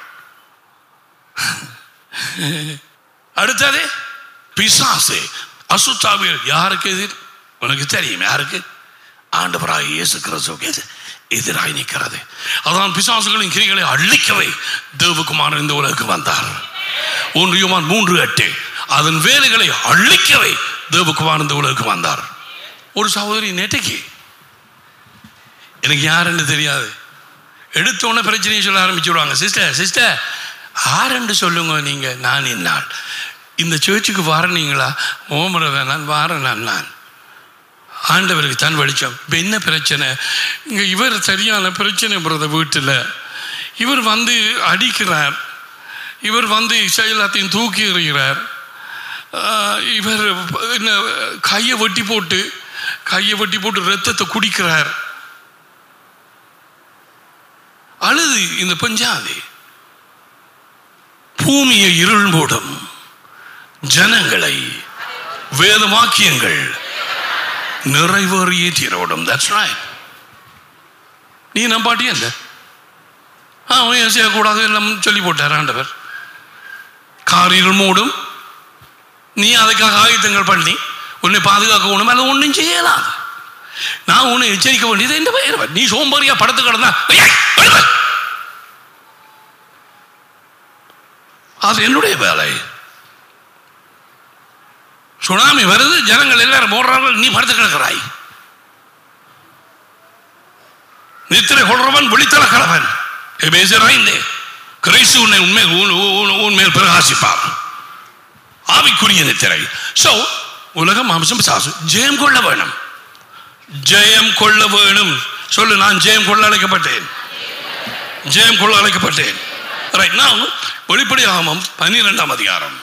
S1: அடுத்தது பிசாசு அசுத்தாவியல் யாருக்கு எதிர் உனக்கு தெரியும் யாருக்கு ஆண்டவராக இயேசு கிறிஸ்துவுக்கு எதிர் எதிராய் நிற்கிறது அதான் பிசாசுகளின் கிரிகளை அழிக்கவே தேவகுமாரன் இந்த உலகுக்கு வந்தார் ஒன்று யோவான் மூன்று எட்டு அதன் வேலைகளை அழிக்கவே தேவகுமாரன் இந்த உலகுக்கு வந்தார் ஒரு சகோதரி நேற்றைக்கு எனக்கு யாருன்னு தெரியாது எடுத்த உடனே பிரச்சனையை சொல்ல ஆரம்பிச்சு விடுவாங்க சிஸ்டர் சிஸ்டர் ஆரண்டு சொல்லுங்க நீங்க நான் என்னால் இந்த சேர்ச்சுக்கு வாரனீங்களா ஓமர நான் வாரேன் நான் நான் ஆண்டவருக்கு தான் வெளிச்சம் இப்போ என்ன பிரச்சனை இங்கே இவர் சரியான பிரச்சனை பிரதர் வீட்டில் இவர் வந்து அடிக்கிறார் இவர் வந்து எல்லாத்தையும் தூக்கி எறிகிறார் ஆஹ், இவர் என்ன கையை வெட்டி போட்டு கையை வெட்டி போட்டு ரத்தத்தை குடிக்கிறார் அழுது இந்த பஞ்சாதி பூமியை இருள் மூடும் ஜனங்களை வேத வாக்கியங்கள் நிறைவேறியே தீரோடும் தட்ஸ் ரைட் நீ நம்பாட்டியே இல்லை ஆ அவன் செய்யக்கூடாது எல்லாம் சொல்லி போட்டார் ஆண்டவர் காரில் மூடும் நீ அதுக்காக ஆயுதங்கள் பண்ணி உன்னை பாதுகாக்க ஒண்ணும் அது ஒன்றும் செய்யலாது நான் உன்னை எச்சரிக்க வேண்டியது இந்த பெயர் நீ சோம்பேறியா படுத்து கிடந்தா ஏய், எழுந்து. அது என்னுடைய வேலை சுனாமி வருது ஜனங்கள் எல்லாரும் போடுறார்கள் நீ படுத்து கிடக்கிறாய் நித்திரை கொள்றவன் விழித்தல கடவன் பேசுறாய்ந்தே கிறிஸ்து உன்னை உண்மை உன்- உன்- உன்மேல் பிரகாசிப்பார் ஆவிக்குரிய நித்திரை சோ உலகம் மாம்சம் சாசு ஜெயம் கொள்ள வேணும் ஜெயம் கொள்ள வேணும் சொல்லு நான் ஜெயம் கொள்ள அழைக்கப்பட்டேன் ஜெயம் கொள்ள அழைக்கப்பட்டேன் ரைட் நான் வெளிப்படையாகமம் பன்னிரெண்டாம் அதிகாரம்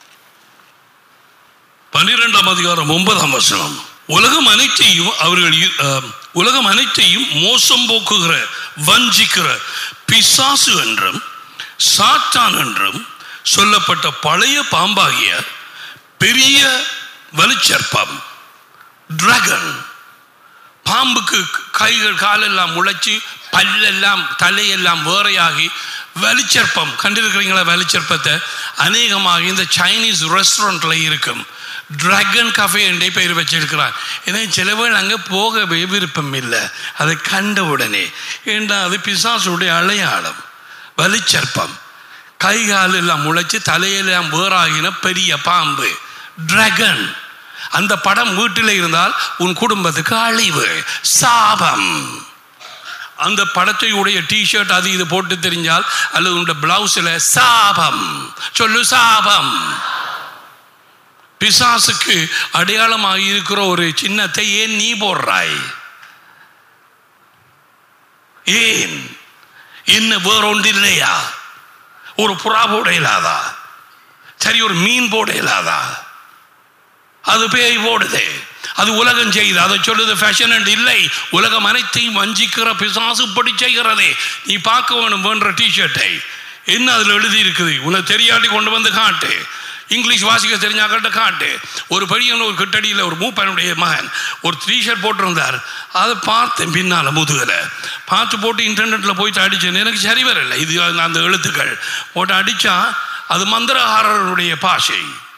S1: பன்னிரெண்டாம் அதிகாரம் ஒன்பதாம் வசனம் உலகம் அனைத்தையும் அவர்கள் இ- அஹ், உலகம் அனைத்தையும் மோசம் போக்குகிற வஞ்சிக்கிற பிசாசு என்றும் சாத்தான் என்றும் சொல்லப்பட்ட பழைய பாம்பாகிய பெரிய வலுச்சற்பம் டிராகன் பாம்புக்கு கைகள் காலெல்லாம் முளைச்சு பல்லெல்லாம் தலையெல்லாம் வேறையாகி வலிச்சற்பம் கண்டிருக்கிறீங்களா வலிச்சற்பத்தை அநேகமாக இந்த சைனீஸ் ரெஸ்டாரண்ட்ல இருக்கும் டிராகன் கஃபே என்றே பெயர் வச்சிருக்கிறார் ஏன்னா சிலவர்கள் அங்கே போகவே விருப்பம் இல்லை அதை கண்ட உடனே ஏண்டா அது பிசாசுடைய அடையாளம் வலிச்சற்பம் கை கால் எல்லாம் முளைச்சு தலையெல்லாம் வேறாகின பெரிய பாம்பு டிராகன் அந்த படம் வீட்டில் இருந்தால் உன் குடும்பத்துக்கு அழிவு சாபம் அந்த படத்தை உடைய டிஷர்ட் அது இது போட்டு தெரிஞ்சால் அல்லது உன்னுடைய பிளவுஸில் சாபம் சொல்லு சாபம் பிசாசுக்கு அடையாளமாக இருக்கிற ஒரு சின்னத்தை ஏன் நீ போடுறாய் ஏன் என்ன வேறொன்று இல்லையா ஒரு புறா போட இல்லாதா சரி ஒரு மீன் போட இல்லாதா அது பேய் போடுது அது உலகம் செய்யுது அதை சொல்லுது ஃபேஷன் அண்ட் இல்லை உலகம் அனைத்தையும் வஞ்சிக்கிற பிசாசு இப்படி செய்கிறதே நீ பார்க்க வேணும் வேண்ட டிஷர்ட்டை என்ன அதில் எழுதி இருக்குது உனக்கு தெரியாட்டி கொண்டு வந்து காட்டு இங்கிலீஷ் வாசிக்க தெரிஞ்சாக்கிட்ட காட்டு ஒரு பையன் ஒரு கிட்டடியில் ஒரு மூப்பனுடைய மகன் ஒரு டிஷர்ட் போட்டிருந்தார் அதை பார்த்தேன் பின்னால் முதுகில் பார்த்து போட்டு இன்டர்நெட்டில் போயிட்டு அடித்தேன் எனக்கு சரி வரல இது அந்த எழுத்துக்கள் போட்டு அடித்தா அது மந்திரகாரருடைய பாஷை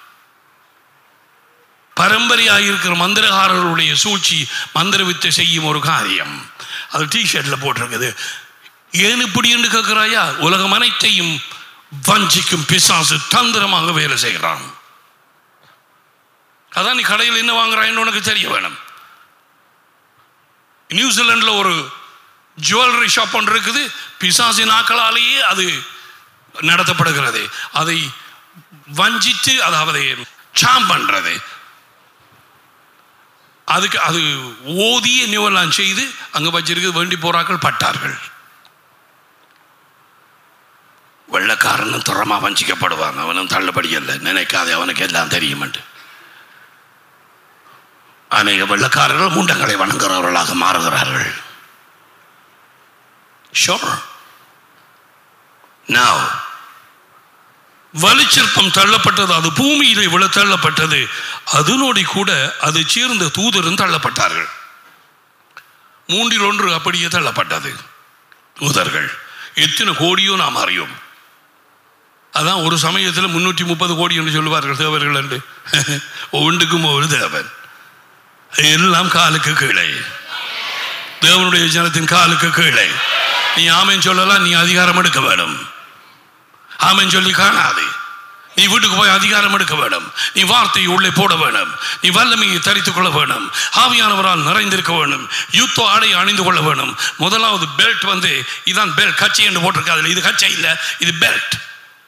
S1: பரம்பரையாக இருக்கிற மந்திரகாரருடைய சூழ்ச்சி மந்திர வித்தை செய்யும் ஒரு காரியம் அது டிஷர்ட்ல போட்டிருக்குது ஏன் இப்படி என்று கேட்கிறாயா உலகம் அனைத்தையும் வஞ்சிக்கும் பிசாசு தந்திரமாக வேலை செய்கிறான் அதான் நீ கடையில் என்ன வாங்குறான்னு உனக்கு தெரிய வேணும் நியூசிலாந்துல ஒரு ஜுவல்லரி ஷாப் ஒன்று இருக்குது பிசாசின் ஆக்களாலேயே அது நடத்தப்படுகிறது அதை வஞ்சித்து அதாவது சாம் பண்றது அதுக்கு அது ஓதிய நியூவெல்லாம் செய்து அங்க வச்சிருக்க வேண்டி போறாக்கள் பட்டார்கள் வெள்ளக்காரனும் துறமா வஞ்சிக்கப்படுவாங்க அவனும் தள்ளுபடி இல்லை நினைக்காதே அவனுக்கு எல்லாம் தெரியுமென்று அநேக வெள்ளக்காரர்கள் முண்டங்களை வணங்குறவர்களாக மாறுகிறார்கள் ஷோர் Now, வலுச்சிற்பம் தள்ளப்பட்டது அது பூமியிலே விழ தள்ளப்பட்டது அதனோடி கூட அது சேர்ந்த தூதரும் தள்ளப்பட்டார்கள் மூன்றில் ஒன்று அப்படியே தள்ளப்பட்டது தூதர்கள் எத்தனை கோடியோ நாம் அறியோம் அதான் ஒரு சமயத்தில் முன்னூற்றி முப்பது கோடி என்று சொல்லுவார்கள் தேவர்கள் என்று ஒன்றுக்கும் ஒரு தேவன் எல்லாம் காலுக்கு கீழே தேவனுடைய ஜனத்தின் காலுக்கு கீழே நீ ஆமேன் சொல்லலாம் நீ அதிகாரம் எடுக்க வேணும் ஆமேன் சொல்லி காணாது நீ வீட்டுக்கு போய் அதிகாரம் எடுக்க வேணும் நீ வார்த்தையை உள்ளே போட வேணும் நீ வல்லமையை தரித்துக் கொள்ள வேணும் ஆவியானவரால் நிறைந்திருக்க வேணும் யுத்த ஆடை அணிந்து கொள்ள வேணும் முதலாவது பெல்ட் வந்து இதான் பெல்ட் கச்சை என்று போட்டிருக்காது இது கச்சை இல்லை இது பெல்ட்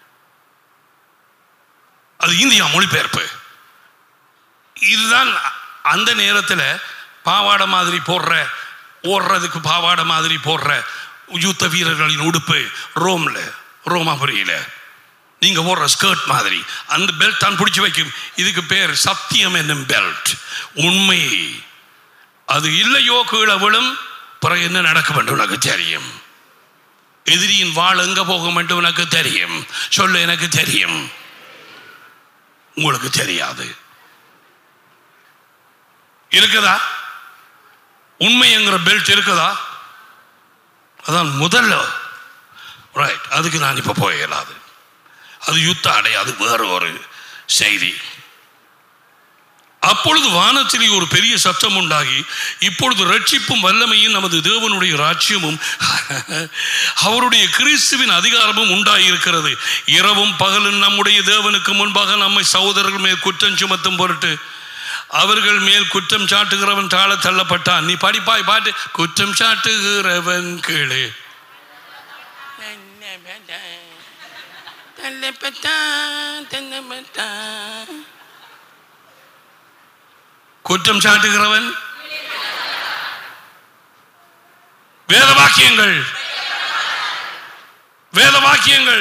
S1: அது இந்தியா மொழிபெயர்ப்பு இதுதான் அந்த நேரத்தில் பாவாடை மாதிரி போடுற ஓடுறதுக்கு பாவாடை மாதிரி போடுற யுத்த வீரர்களின் உடுப்பு ரோம்ல ரோமாபுரியில நீங்க போடுற ஸ்கர்ட் மாதிரி அந்த பெல்ட் தான் பிடிச்சி வைக்கும் இதுக்கு பேர் சத்தியம் என்னும் பெல்ட் உண்மை அது இல்லையோ கீழே விழும் பிறகு என்ன நடக்கும் என்று உனக்கு தெரியும் எதிரியின் வாழ் எங்க போகும் என்று உனக்கு தெரியும் சொல்ல எனக்கு தெரியும் உங்களுக்கு தெரியாது இருக்குதா உண்மைங்கிற பெல்ட் இருக்குதா அதான் முதல்ல ரைட் அதுக்கு நான் இப்போ போய் இயலாது அது யுத்த அடை அது வேற ஒரு செய்தி அப்பொழுது வானத்திலே ஒரு பெரிய சத்தம் உண்டாகி இப்பொழுது ரட்சிப்பும் வல்லமையும் நமது தேவனுடைய ராஜ்யமும் அவருடைய கிறிஸ்துவின் அதிகாரமும் உண்டாயிருக்கிறது இரவும் பகலும் நம்முடைய தேவனுக்கு முன்பாக நம்மை சகோதரர்கள் மேல் குற்றம் சுமத்தும் பொருட்டு அவர்கள் மேல் குற்றம் சாட்டுகிறவன் தாழ தள்ளப்பட்டான் நீ படிப்பாய் பாட்டு குற்றம் சாட்டுகிறவன் கீழே குற்றம் சாட்டுகிறவன் வேத வாக்கியங்கள் வேத வாக்கியங்கள்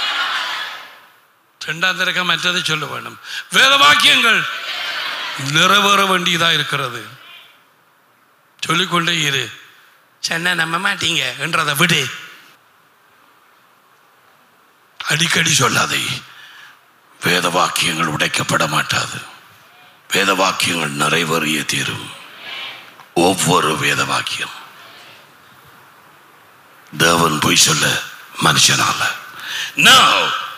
S1: இரண்டாம் திறக்க மற்றதை சொல்ல வேண்டும் வேத வாக்கியங்கள் நிறைவேற வேண்டியதா இருக்கிறது சொல்லிக்கொண்டே இரு சென்னை நம்ப மாட்டீங்க என்றதை விடு அடிக்கடி சொல்லாதே வேத வாக்கியங்கள் உடைக்கப்பட மாட்டாது வேத வாக்கியங்கள் நிறைவேறிய தீரும் ஒவ்வொரு வேத வாக்கியம் தேவன் பொய் சொல்ல மனுஷனால Now,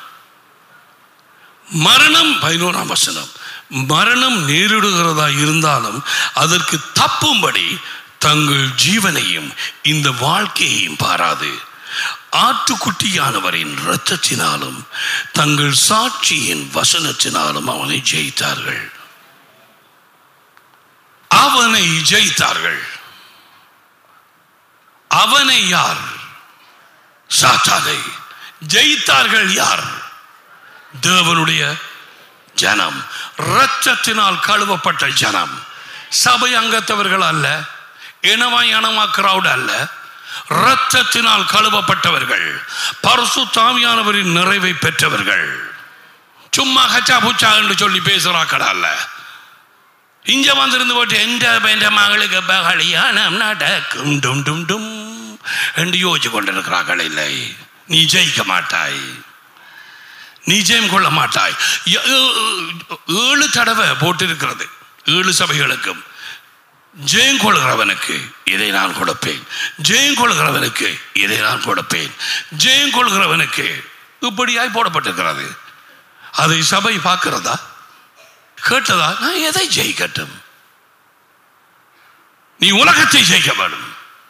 S1: மரணம் பதினோராம் வசனம் மரணம் நேரிடுகிறதா இருந்தாலும் அதற்கு தப்பும்படி தங்கள் ஜீவனையும் இந்த வாழ்க்கையையும் பாராது ஆட்டுக்குட்டியானவரின் இரத்தத்தினாலும் தங்கள் சாட்சியின் வசனத்தினாலும் அவனை ஜெயித்தார்கள் அவனை ஜெயித்தார்கள் அவனை யார் சாத்தானை ஜெயித்தார்கள் யார் தேவனுடைய ஜனம் இரத்தத்தினால் கழுவப்பட்ட ஜனம் சபை அங்கத்தவர்கள் அல்ல இனமா இனமா கிரௌட் அல்ல இரத்தத்தினால் கழுவப்பட்டவர்கள் பரசு தாமியானவரின் நிறைவை பெற்றவர்கள் சும்மா கச்சா புச்சா என்று சொல்லி பேசுறாக்கள் அல்ல இங்க வந்திருந்து போட்டு எந்த எந்த மகளுக்கு கல்யாணம் நடக்கும் டும் டும் டும் என்று யோசிச்சு கொண்டிருக்கிறார்கள் இல்லை நீ ஜெயிக்க மாட்டாய் நீ ஜெயம் கொள்ள மாட்டாய் ஏ- ஏ- ஏழு தடவை போட்டிருக்கிறது ஏழு சபைகளுக்கும் ஜெயம் கொள்கிறவனுக்கு இதை நான் கொடுப்பேன் ஜெயம் கொள்கிறவனுக்கு இதை நான் கொடுப்பேன் ஜெயம் கொள்கிறவனுக்கு இப்படியாய் போடப்பட்டிருக்கிறது அதை சபை பார்க்கிறதா கேட்டதா நான் எதை ஜெயிக்கட்டும் நீ உலகத்தை ஜெயிக்க வேண்டும்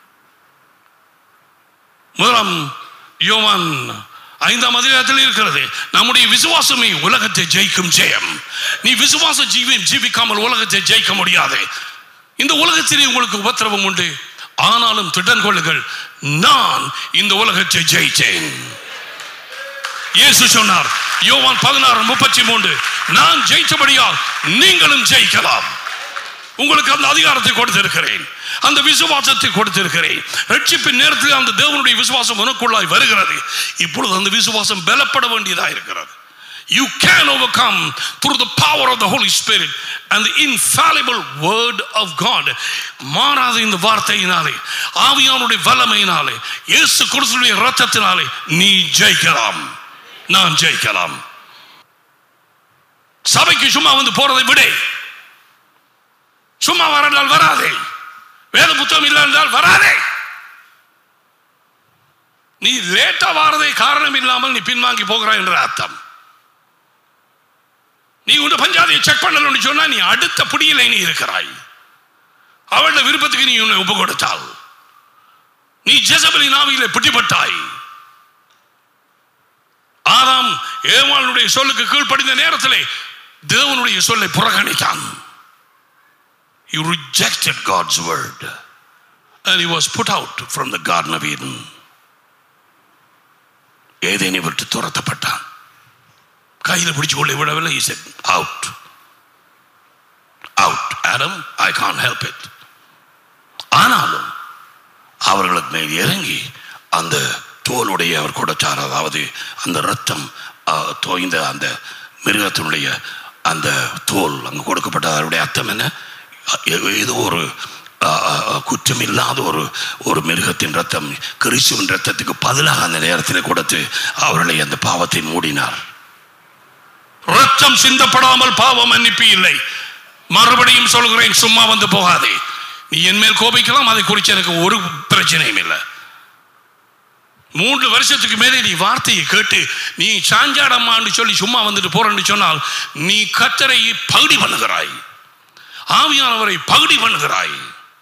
S1: முதலாம் யோவான் ஐந்தாம் அதிகாரத்தில் இருக்கிறது நம்முடைய விசுவாசமே உலகத்தை ஜெயிக்கும் ஜெயம் நீ விசுவாச ஜீவி ஜீவிக்காமல் உலகத்தை ஜெயிக்க முடியாது இந்த உலகத்திலே உங்களுக்கு உபத்திரவம் உண்டு ஆனாலும் திடன் கொள்ளுங்கள் நான் இந்த உலகத்தை ஜெயித்தேன் இயேசு சொன்னார் யோவான் பதினாறு முப்பத்தி மூன்று நான் ஜெயித்தபடியால் நீங்களும் ஜெயிக்கலாம் உங்களுக்கு அந்த அதிகாரத்தை கொடுத்திருக்கிறேன் அந்த விசுவாசத்தை கொடுத்திருக்கிறேன் ரட்சிப்பின் நேரத்தில் அந்த தேவனுடைய விசுவாசம் உனக்குள்ளாய் வருகிறது இப்பொழுது அந்த விசுவாசம் பலப்பட வேண்டியதாக இருக்கிறது You can overcome through the power of the Holy Spirit and the infallible word of God. மாறாத இந்த வார்த்தையினாலே ஆவியானுடைய வல்லமையினாலே இயேசு கிறிஸ்துடைய ரத்தத்தினாலே நீ ஜெயிக்கலாம் நான் ஜெயிக்கலாம் சபைக்கு சும்மா வந்து போறதை விடே சும்மா வரனால் வராதே வேத புத்தகம் இல்லை என்றால் வராதே நீ லேட்டா வாரதே காரணம் இல்லாமல் நீ பின்வாங்கி போகிறாய் என்ற அர்த்தம் நீ உன் பஞ்சாதியை செக் பண்ணலன்னு சொன்னா நீ அடுத்த பிடியில நீ இருக்கிறாய் அவளுடைய விருப்பத்துக்கு நீ உன்னை ஒப்பு கொடுத்தால் நீ ஜெசபலின் ஆவியிலே பிடிபட்டாய் ஆதாம் ஏவாளுடைய சொல்லுக்கு கீழ்ப்படிந்த நேரத்திலே தேவனுடைய சொல்லை புறக்கணித்தான் He rejected God's word and he was put out from the Garden of Eden. ஏதேனை விட்டு துரத்தப்பட்டான் கையில் பிடிச்சு கொள்ள விடவில்லை he said out out Adam I can't help it ஆனாலும் அவர்களுக்கு மேல் இறங்கி அந்த தோலுடைய அவர் கொடுத்தார் அதாவது அந்த ரத்தம் அஹ், தோய்ந்த அந்த மிருகத்தினுடைய அந்த தோல் அங்கு கொடுக்கப்பட்ட அதனுடைய அர்த்தம் என்ன ஏ- ஏதோ ஒரு அஹ், அஹ், குற்றம் இல்லாத ஒரு ஒரு மிருகத்தின் ரத்தம் கிறிஸ்துவின் ரத்தத்துக்கு பதிலாக அந்த நேரத்தில் கொடுத்து அவர்களை அந்த பாவத்தை மூடினார் ரத்தம் சிந்தப்படாமல் பாவம் மன்னிப்பு இல்லை மறுபடியும் சொல்கிறேன் சும்மா வந்து போகாதே நீ என் மேல் கோபிக்கலாம் அதை குறித்து எனக்கு ஒரு பிரச்சனையும் இல்லை மூன்று வருஷத்துக்கு மேலே நீ வார்த்தையை கேட்டு நீ சாஞ்சாடம்மான்னு சொல்லி சும்மா வந்துட்டு போறேன்னு சொன்னால் நீ கத்தரை பகுடி பண்ணுகிறாய் ஆவியானவரை பகுடி பண்ணுகிறாய்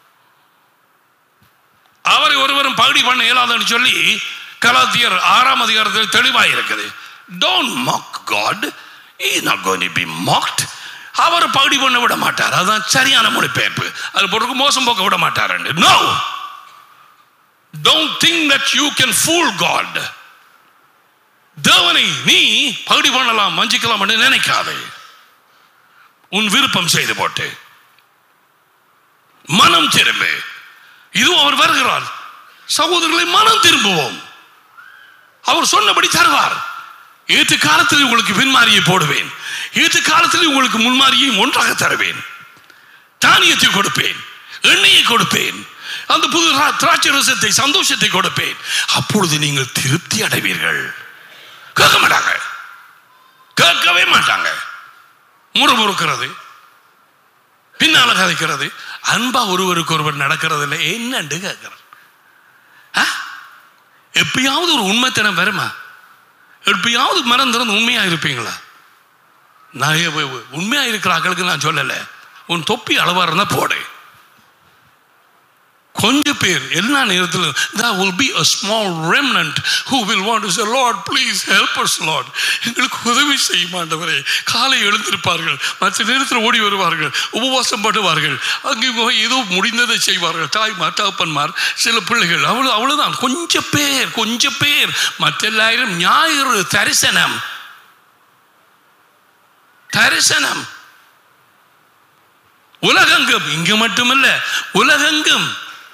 S1: அவரை ஒருவரும் பகுடி பண்ண இயலாதுன்னு சொல்லி கலாத்தியர் ஆறாம் அதிகாரத்தில் தெளிவாக இருக்குது don't mock God is not going to be mocked அவர் பகுடி பண்ண விட மாட்டார் அதுதான் சரியான மொழிபெயர்ப்பு அது பொறுக்கு மோசம் போக்க விட மாட்டார் no don't think that you can fool God தேவனை நீ பகுடி பண்ணலாம் வஞ்சிக்கலாம் என்று நினைக்காதே உன் விருப்பம் செய்து போட்டு மனம் திரும்பு இதுவும் அவர் வருகிறார் சகோதரர்களை மனம் திரும்புவோம் அவர் சொன்னபடி தருவார் ஏற்று காலத்தில் உங்களுக்கு பின்மாரியை போடுவேன் ஏற்று காலத்தில் உங்களுக்கு முன்மாரியை ஒன்றாக தருவேன் தானியத்தை கொடுப்பேன் எண்ணெயை கொடுப்பேன் அந்த புது ரா- திராட்சை ரசத்தை சந்தோஷத்தை கொடுப்பேன் அப்பொழுது நீங்கள் திருப்தி அடைவீர்கள் கேட்க மாட்டாங்க கேட்கவே மாட்டாங்க முறுமுறுக்கிறது பின்னால கதைக்கிறது அன்பா ஒருவருக்கு ஒருவர் நடக்கிறது இல்லை என்னண்டு கேட்கிறார் ஆ? எப்பயாவது ஒரு உண்மைத்தனம் வருமா எப்பயாவது மனம் திறந்து உண்மையா இருப்பீங்களா நான் எ- எ- உண்மையா இருக்கிற ஆட்களுக்கு நான் சொல்லலை உன் தொப்பி அளவா இருந்தா போடு கொஞ்சம் பேர் எல்லா நேரத்திலும் there will be a small remnant who will want to say lord please help us lord எங்களுக்கு உதவி செய்யும் ஆண்டவரே காலை எழுந்திருப்பார்கள் மற்ற நேரத்தில் ஓடி வருவார்கள் உபவாசம் பண்ணுவார்கள் அங்கே போய் ஏதோ முடிந்ததை செய்வார்கள் தாய்மார் தகப்பன்மார் சில பிள்ளைகள் அவ்வளவு அவ்வளவுதான் கொஞ்சம் பேர் கொஞ்சம் பேர் மற்ற எல்லாரும் ஞாயிறு தரிசனம் தரிசனம் உலகெங்கும் இங்கு மட்டுமல்ல உலகெங்கும்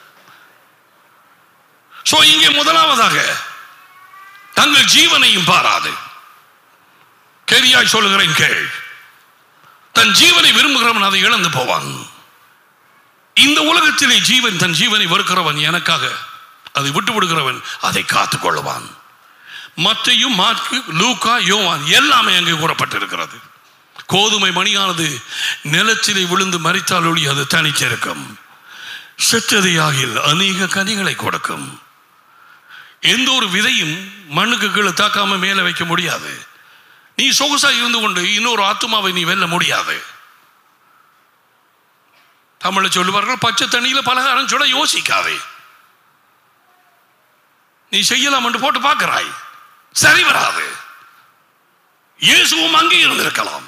S1: சோ இங்கே முதலாவதாக தங்கள் ஜீவனையும் பாராது கேரியாய் சொல்லுகிறேன் கேள் தன் ஜீவனை விரும்புகிறவன் அதை இழந்து போவான் இந்த உலகத்திலே ஜீவன் தன் ஜீவனை வெறுக்கிறவன் எனக்காக அதை விட்டு விடுகிறவன் அதை காத்துக் கொள்ளுவான் மத்தையும் மாற்கு லூக்கா யோவான் எல்லாமே அங்கே கூறப்பட்டிருக்கிறது கோதுமை மணியானது நிலத்திலே விழுந்து மறித்தால் ஒளி அது தனிச்சிருக்கும் செற்றதையாகில் அநேக கனிகளை கொடுக்கும் எந்த ஒரு விதையும் மண்ணுக்கு கீழே தாக்காம மேலே வைக்க முடியாது நீ சொகுசா இருந்து கொண்டு இன்னொரு ஆத்துமாவை நீ வெல்ல முடியாது தமிழ சொல்லுவார்கள் பச்சை தண்ணியில பலகாரம் சொல்ல யோசிக்காதே நீ செய்யலாம் என்று போட்டு பார்க்கிறாய் சரி வராது இயேசுவும் அங்கே இருந்திருக்கலாம்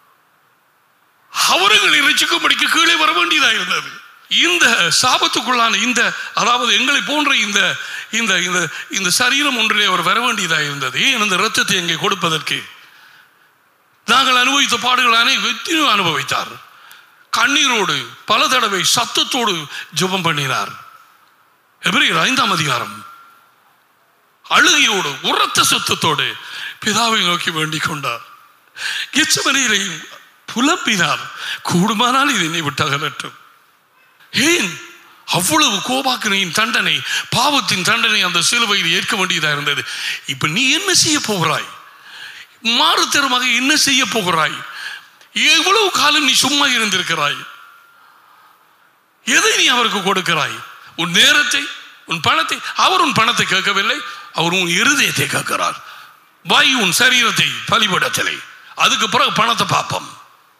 S1: அவர்களை ரசிக்கும்படிக்கு கீழே வர வேண்டியதா இருந்தது இந்த சாபத்துக்குள்ளான இந்த அதாவது எங்களை போன்ற இந்த இந்த இந்த இந்த சரீரம் ஒன்றிலே அவர் வர வேண்டியதா இருந்தது ஏன் இந்த ரத்தத்தை எங்கே கொடுப்பதற்கு நாங்கள் அனுபவித்த பாடுகள் அனைத்தையும் அனுபவித்தார் கண்ணீரோடு பல தடவை சத்தத்தோடு ஜெபம் பண்ணினார் எபிரேயர் ஐந்தாம் அதிகாரம் அழுகையோடு உரத்த சத்தத்தோடு பிதாவை நோக்கி வேண்டிக் கொண்டார் கெச்சமனையிலையும் புலம்பினார் கூடுமானால் இது என்னை விட்டு அகலட்டும் ஏன் அவ்வளவு கோபாக்கினையின் தண்டனை பாவத்தின் தண்டனை அந்த சிலுவையில் ஏற்க வேண்டியதா இருந்தது இப்ப நீ என்ன செய்ய போகிறாய் மாறுத்தரமாக என்ன செய்ய போகிறாய் எவ்வளவு காலம் நீ சும்மா இருந்திருக்கிறாய் எதை நீ அவருக்கு கொடுக்கிறாய் உன் நேரத்தை உன் பணத்தை அவர் உன் பணத்தை கேட்கவில்லை அவர் உன் இருதயத்தை கேட்கிறார் வாய் உன் சரீரத்தை பலிபடத்திலே அதுக்கு பிறகு பணத்தை பார்ப்போம்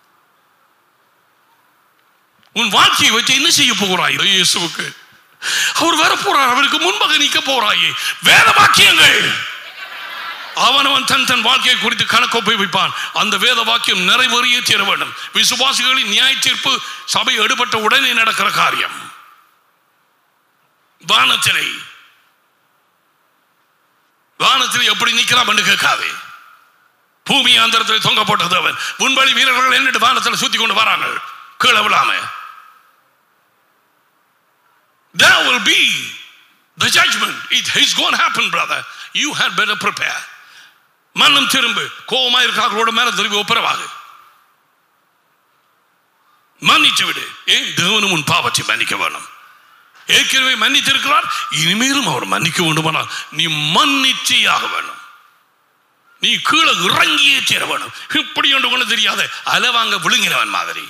S1: உன் வாழ்க்கையை வச்சு என்ன செய்ய போகிறாய் இயேசுவுக்கு அவர் வர போறார் அவருக்கு முன்பாக நிற்க போறாயே வேத வாக்கியங்கள் அவனவன் தன் தன் வாழ்க்கையை குறித்து கணக்கொப்பை வைப்பான் அந்த வேத வாக்கியம் நிறைவேறியே தீர வேண்டும் விசுவாசிகளின் நியாய தீர்ப்பு சபை எடுபட்ட உடனே நடக்கிற காரியம் வானத்திலே வானத்தில் எப்படி நிற்கலாம் என்று கேட்காதே பூமி ஆந்திரத்தில் தொங்க போட்டது அவன் முன்வழி வீரர்கள் என்னட்டு வானத்தில் சுத்தி கொண்டு வராங்க கீழே விழாம There will be the judgment. It is going to happen, brother. You had better prepare. மன்னம் திரும்பு கோபமா இருக்கிறார்களோட மேல திரும்பி ஒப்புரவாகு மன்னிச்சு விடு ஏன் தேவனும் உன் பாவத்தை மன்னிக்க வேணும் ஏற்கனவே மன்னித்திருக்கிறார் இனிமேலும் அவர் மன்னிக்க வேண்டுமானால் நீ மன்னிச்சேயாக வேணும் நீ கீழே இறங்கியே சேர வேணும் இப்படி ஒன்று ஒன்று தெரியாத அலவாங்க விழுங்கினவன் மாதிரி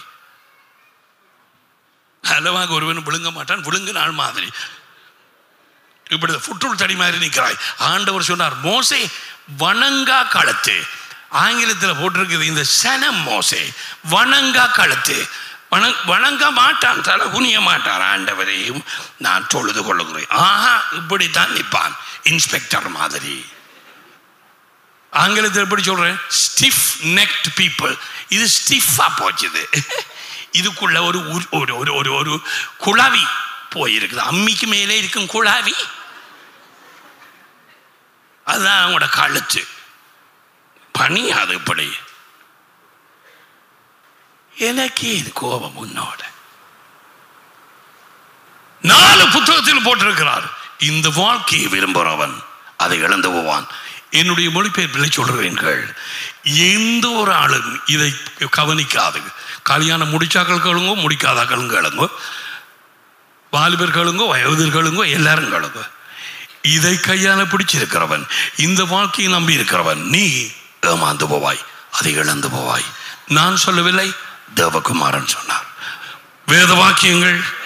S1: அலவாங்க ஒருவன் விழுங்க மாட்டான் விழுங்கினாள் மாதிரி இப்படி புற்றுள் தடி மாதிரி நிற்கிறாய் ஆண்டவர் சொன்னார் மோசே வணங்கா காலத்து ஆங்கிலத்தில் போட்டிருக்குது இந்த சனம் மோசே வணங்கா காலத்து வணங் வணங்க மாட்டான் தலை குனிய மாட்டான் ஆண்டவரையும் நான் தொழுது கொள்ளுகிறேன் ஆஹா இப்படித்தான் நிற்பான் இன்ஸ்பெக்டர் மாதிரி ஆங்கிலத்தில் எப்படி சொல்றேன் ஸ்டிஃப் நெக்ட் பீப்புள் இது ஸ்டிஃபா போச்சுது இதுக்குள்ள ஒரு உரு- ஒரு ஒரு ஒரு ஒரு குழாவி போயிருக்குது அம்மிக்கு மேலே இருக்கும் குழாவி அதுதான் அவங்களோட கழுத்து பனி அது இப்படி எனக்கே இது கோபம் உன்னோட நாலு புத்தகத்தில் போட்டிருக்கிறார் இந்த வாழ்க்கையை விரும்புகிறவன் அதை இழந்து போவான் என்னுடைய மொழிபெயர்ப்பில் சொல்றேன்கள் எந்த ஒரு ஆளும் இதை கவனிக்காது கல்யாணம் முடிச்சாக்கள் கேளுங்கோ முடிக்காதாக்களும் கேளுங்கோ வாலிபர் கேளுங்கோ வயோதிர் கேளுங்கோ எல்லாரும் கேளுங்கோ இதை கையால பிடிச்சிருக்கிறவன் இந்த வாழ்க்கையை நம்பி இருக்கிறவன் நீ ஏமாந்து போவாய் அதை இழந்து போவாய் நான் சொல்லவில்லை தேவகுமாரன் சொன்னார் வேத வாக்கியங்கள்